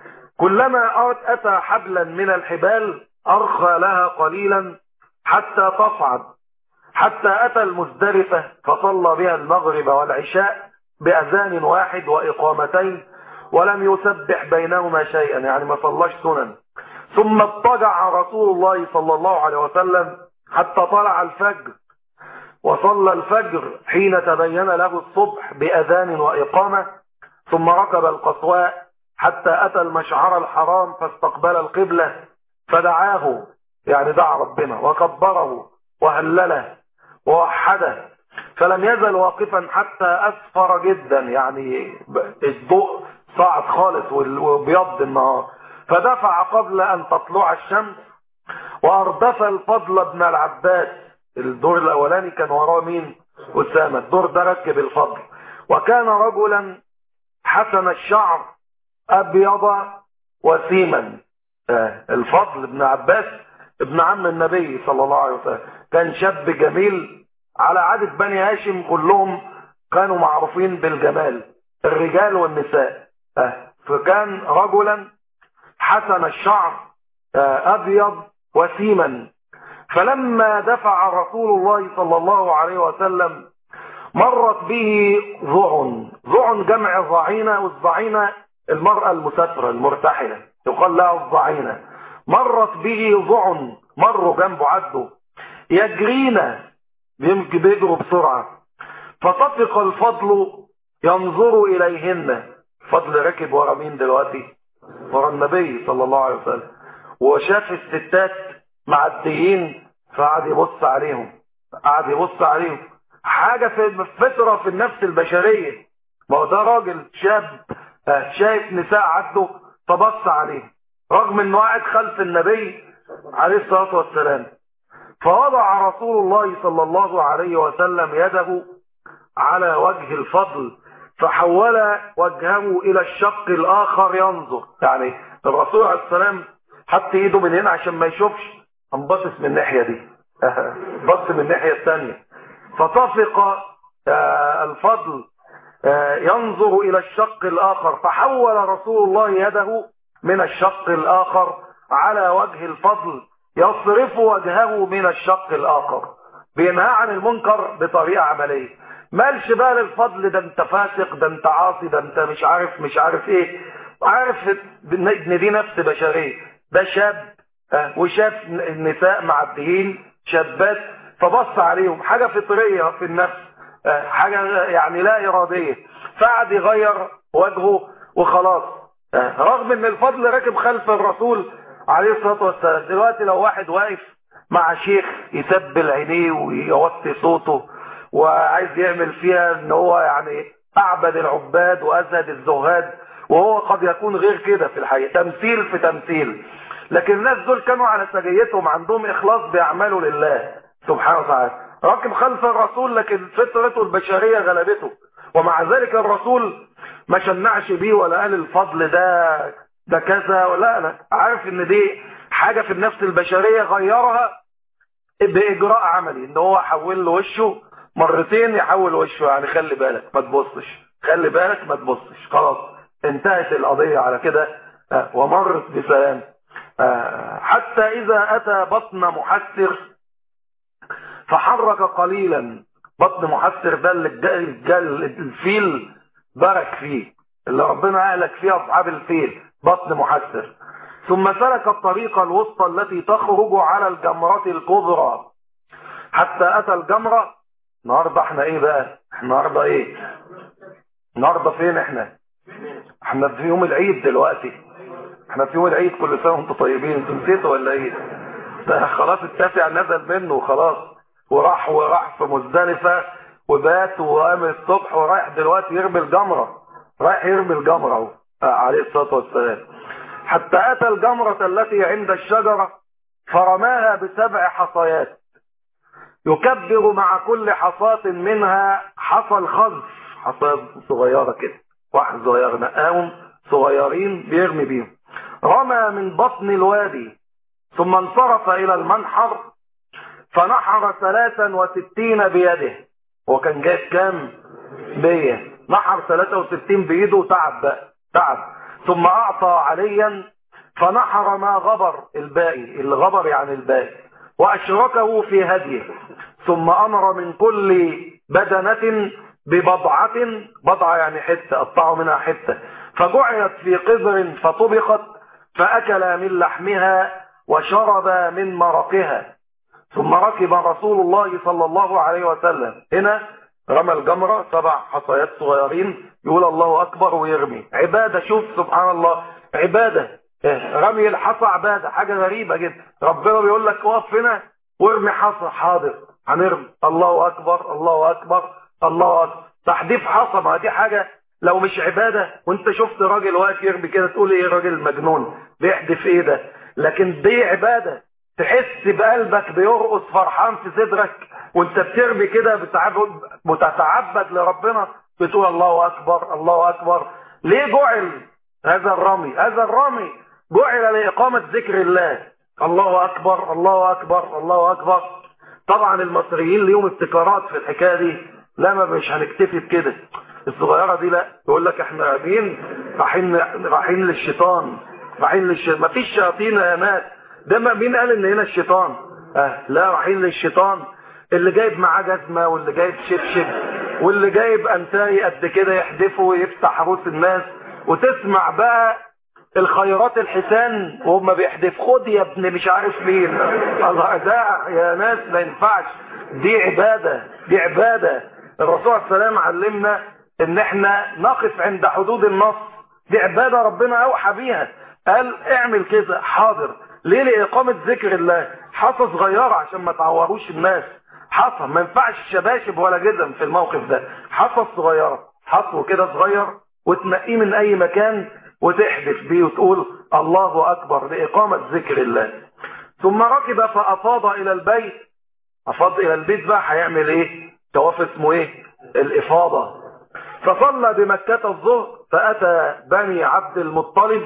كلما أتى حبلا من الحبال أرخى لها قليلا حتى تصعد حتى أتى المزدلفة فصلى بها المغرب والعشاء بأذان واحد وإقامتين ولم يسبح بينهما شيئا يعني ما صلاش سنن ثم اضطجع رسول الله صلى الله عليه وسلم حتى طلع الفجر وصلى الفجر حين تبين له الصبح بأذان وإقامة ثم ركب القصواء حتى أتى المشعر الحرام فاستقبل القبلة فدعاه يعني دعا ربنا وكبره وهلله ووحده فلم يزل واقفا حتى أسفر جدا يعني الضوء صعد خالص وبيض النهار فدفع قبل أن تطلع الشمس وأردف الفضل بن العباس الدور الأولاني كان وراه مين أسامة الدور ده ركب الفضل وكان رجلا حسن الشعر أبيض وسيما الفضل بن عباس ابن عم النبي صلى الله عليه وسلم كان شاب جميل على عادة بني هاشم كلهم كانوا معروفين بالجمال الرجال والنساء فكان رجلا حسن الشعر أبيض وسيما فلما دفع رسول الله صلى الله عليه وسلم مرت به ذعن ذعن جمع ضعينة والضعينة المرأة المسترة المرتحلة يقال لها الضعينة مرت به ذعن مروا جنبه عدوا يجرينا بيجروا بسرعة فطفق الفضل ينظر إليهن فضل ركب ورا مين دلوقتي ورا النبي صلى الله عليه وسلم وشاف الستات معديين فقعد يبص عليهم قعد يبص عليهم حاجة في فطرة في النفس البشرية ما هو ده راجل شاب شايف نساء عدوا فبص عليه رغم انه قاعد خلف النبي عليه الصلاة والسلام فوضع رسول الله صلى الله عليه وسلم يده على وجه الفضل فحول وجهه الى الشق الاخر ينظر يعني الرسول عليه السلام حط ايده من هنا عشان ما يشوفش انبطس من الناحية دي بص من الناحية الثانية فطفق آه، الفضل آه، ينظر الى الشق الاخر فحول رسول الله يده من الشق الاخر على وجه الفضل يصرف وجهه من الشق الاخر بينهى عن المنكر بطريقة عملية مالش بقى للفضل ده انت فاسق ده انت عاصي ده انت مش عارف مش عارف ايه عارف ان دي نفس بشرية ده شاب اه وشاف النساء معديين شابات فبص عليهم حاجة فطرية في النفس اه حاجة يعني لا إرادية فقعد يغير وجهه وخلاص اه رغم ان الفضل راكب خلف الرسول عليه الصلاة والسلام دلوقتي لو واحد واقف مع شيخ يسبل عينيه ويوطي صوته وعايز يعمل فيها ان هو يعني اعبد العباد وازهد الزهاد وهو قد يكون غير كده في الحقيقة تمثيل في تمثيل لكن الناس دول كانوا على سجيتهم عندهم اخلاص بيعملوا لله سبحانه وتعالى راكب خلف الرسول لكن فطرته البشرية غلبته ومع ذلك الرسول ما شنعش بيه ولا قال الفضل ده ده كذا ولا لا عارف ان دي حاجة في النفس البشرية غيرها بإجراء عملي ان هو حول له وشه مرتين يحول وشه يعني خلي بالك ما تبصش خلي بالك ما تبصش خلاص انتهت القضية على كده ومرت بسلام حتى إذا أتى بطن محسر فحرك قليلا بطن محسر ده اللي الفيل برك فيه اللي ربنا أهلك فيه أصحاب الفيل بطن محسر ثم سلك الطريق الوسطى التي تخرج على الجمرة الكبرى حتى أتى الجمرة النهاردة احنا ايه بقى النهاردة ايه النهاردة فين احنا احنا في يوم العيد دلوقتي احنا في يوم العيد كل سنة وانتم طيبين انتوا نسيتوا ولا ايه ده خلاص التاسع نزل منه وخلاص وراح وراح في مزدلفة وبات وقام الصبح ورايح دلوقتي يرمي الجمرة رايح يرمي الجمرة عليه الصلاة والسلام حتى أتى الجمرة التي عند الشجرة فرماها بسبع حصيات يكبر مع كل حصاة منها حصى الخزف حصيات صغيرة كده واحد صغير نقاهم صغيرين بيرمي بيهم رمى من بطن الوادي ثم انصرف إلى المنحر فنحر ثلاثا وستين بيده هو كان جايب كام بيه نحر ثلاثة وستين بيده وتعب بقى تعب ثم أعطى عليا فنحر ما غبر الباقي الغبر يعني الباقي وأشركه في هديه ثم أمر من كل بدنة ببضعة بضعة يعني حتة قطعوا منها حتة فجعلت في قذر فطبخت فأكل من لحمها وشرب من مرقها ثم ركب رسول الله صلى الله عليه وسلم هنا رمى الجمرة سبع حصيات صغيرين يقول الله أكبر ويرمي عبادة شوف سبحان الله عبادة رمي الحصى عبادة حاجة غريبة جدا ربنا بيقول لك وقف هنا وارمي حصى حاضر هنرمي الله أكبر الله أكبر الله أكبر تحديف حصى ما دي حاجة لو مش عبادة وانت شفت راجل واقف يرمي كده تقول ايه راجل مجنون بيحدف ايه ده لكن دي عبادة تحس بقلبك بيرقص فرحان في صدرك وانت بترمي كده بتتعبد لربنا بتقول الله اكبر الله اكبر ليه جعل هذا الرمي هذا الرمي جعل لإقامة ذكر الله الله أكبر الله أكبر الله أكبر طبعا المصريين ليهم ابتكارات في الحكاية دي لا ما مش هنكتفي بكده الصغيرة دي لا يقول لك احنا رايحين رايحين رايحين للشيطان رايحين للشيطان ما فيش شياطين يا ناس ده مين قال ان هنا الشيطان اه لا رايحين للشيطان اللي جايب معاه جزمة واللي جايب شبشب واللي جايب انتاي قد كده يحدفه ويفتح روس الناس وتسمع بقى الخيرات الحسان وهم بيحدف خد يا ابن مش عارف مين الله ده يا ناس ما ينفعش دي عبادة دي عبادة الرسول عليه السلام علمنا ان احنا نقف عند حدود النص دي عبادة ربنا اوحى بيها قال اعمل كده حاضر ليه لإقامة ذكر الله حصى صغيرة عشان ما تعوروش الناس حصى ما ينفعش شباشب ولا جزم في الموقف ده حصى صغيرة حصو كده صغير وتنقيه من اي مكان وتحدث بيه وتقول الله اكبر لإقامة ذكر الله ثم ركب فأفاض الى البيت أفاض الى البيت بقى هيعمل ايه طواف اسمه ايه الافاضة فصلى بمكة الظهر فأتى بني عبد المطلب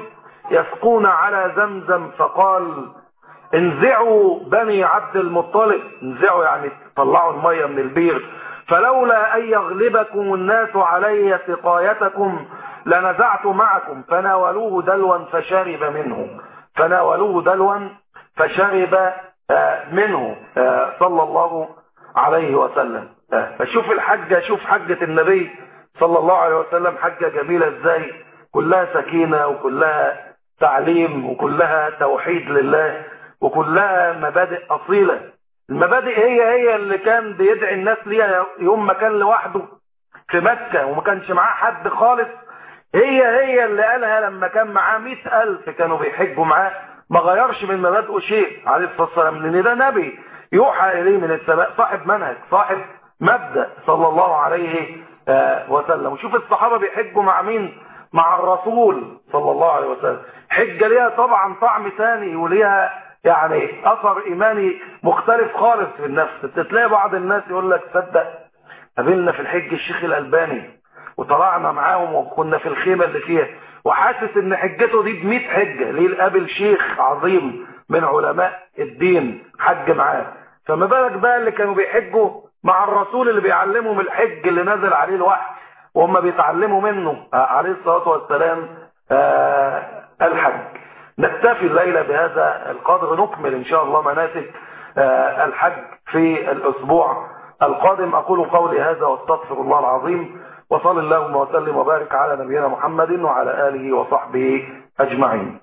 يسقون على زمزم فقال انزعوا بني عبد المطلب انزعوا يعني طلعوا المية من البير فلولا أن يغلبكم الناس علي سقايتكم لنزعت معكم فناولوه دلوا فشرب منه فناولوه دلوا فشرب منه صلى الله عليه وسلم فشوف الحجة شوف حجة النبي صلى الله عليه وسلم حجة جميلة ازاي كلها سكينة وكلها تعليم وكلها توحيد لله وكلها مبادئ أصيلة المبادئ هي هي اللي كان بيدعي الناس ليها يوم ما كان لوحده في مكة وما كانش معاه حد خالص هي هي اللي قالها لما كان معاه مئة ألف كانوا بيحجوا معاه ما غيرش من مبادئه شيء عليه الصلاة والسلام لأن ده نبي يوحى إليه من السماء صاحب منهج صاحب مبدأ صلى الله عليه وسلم وشوف الصحابة بيحجوا مع مين مع الرسول صلى الله عليه وسلم حجة ليها طبعا طعم ثاني وليها يعني أثر إيماني مختلف خالص في النفس تلاقي بعض الناس يقول لك صدق قابلنا في الحج الشيخ الألباني وطلعنا معاهم وكنا في الخيمة اللي فيها وحاسس ان حجته دي ب حجة ليه قابل شيخ عظيم من علماء الدين حج معاه فما بالك بقى اللي كانوا بيحجوا مع الرسول اللي بيعلمهم الحج اللي نزل عليه الوحي وهم بيتعلموا منه عليه الصلاة والسلام الحج نكتفي الليلة بهذا القدر نكمل إن شاء الله مناسك الحج في الأسبوع القادم أقول قولي هذا واستغفر الله العظيم وصل اللهم وسلم وبارك على نبينا محمد وعلى آله وصحبه أجمعين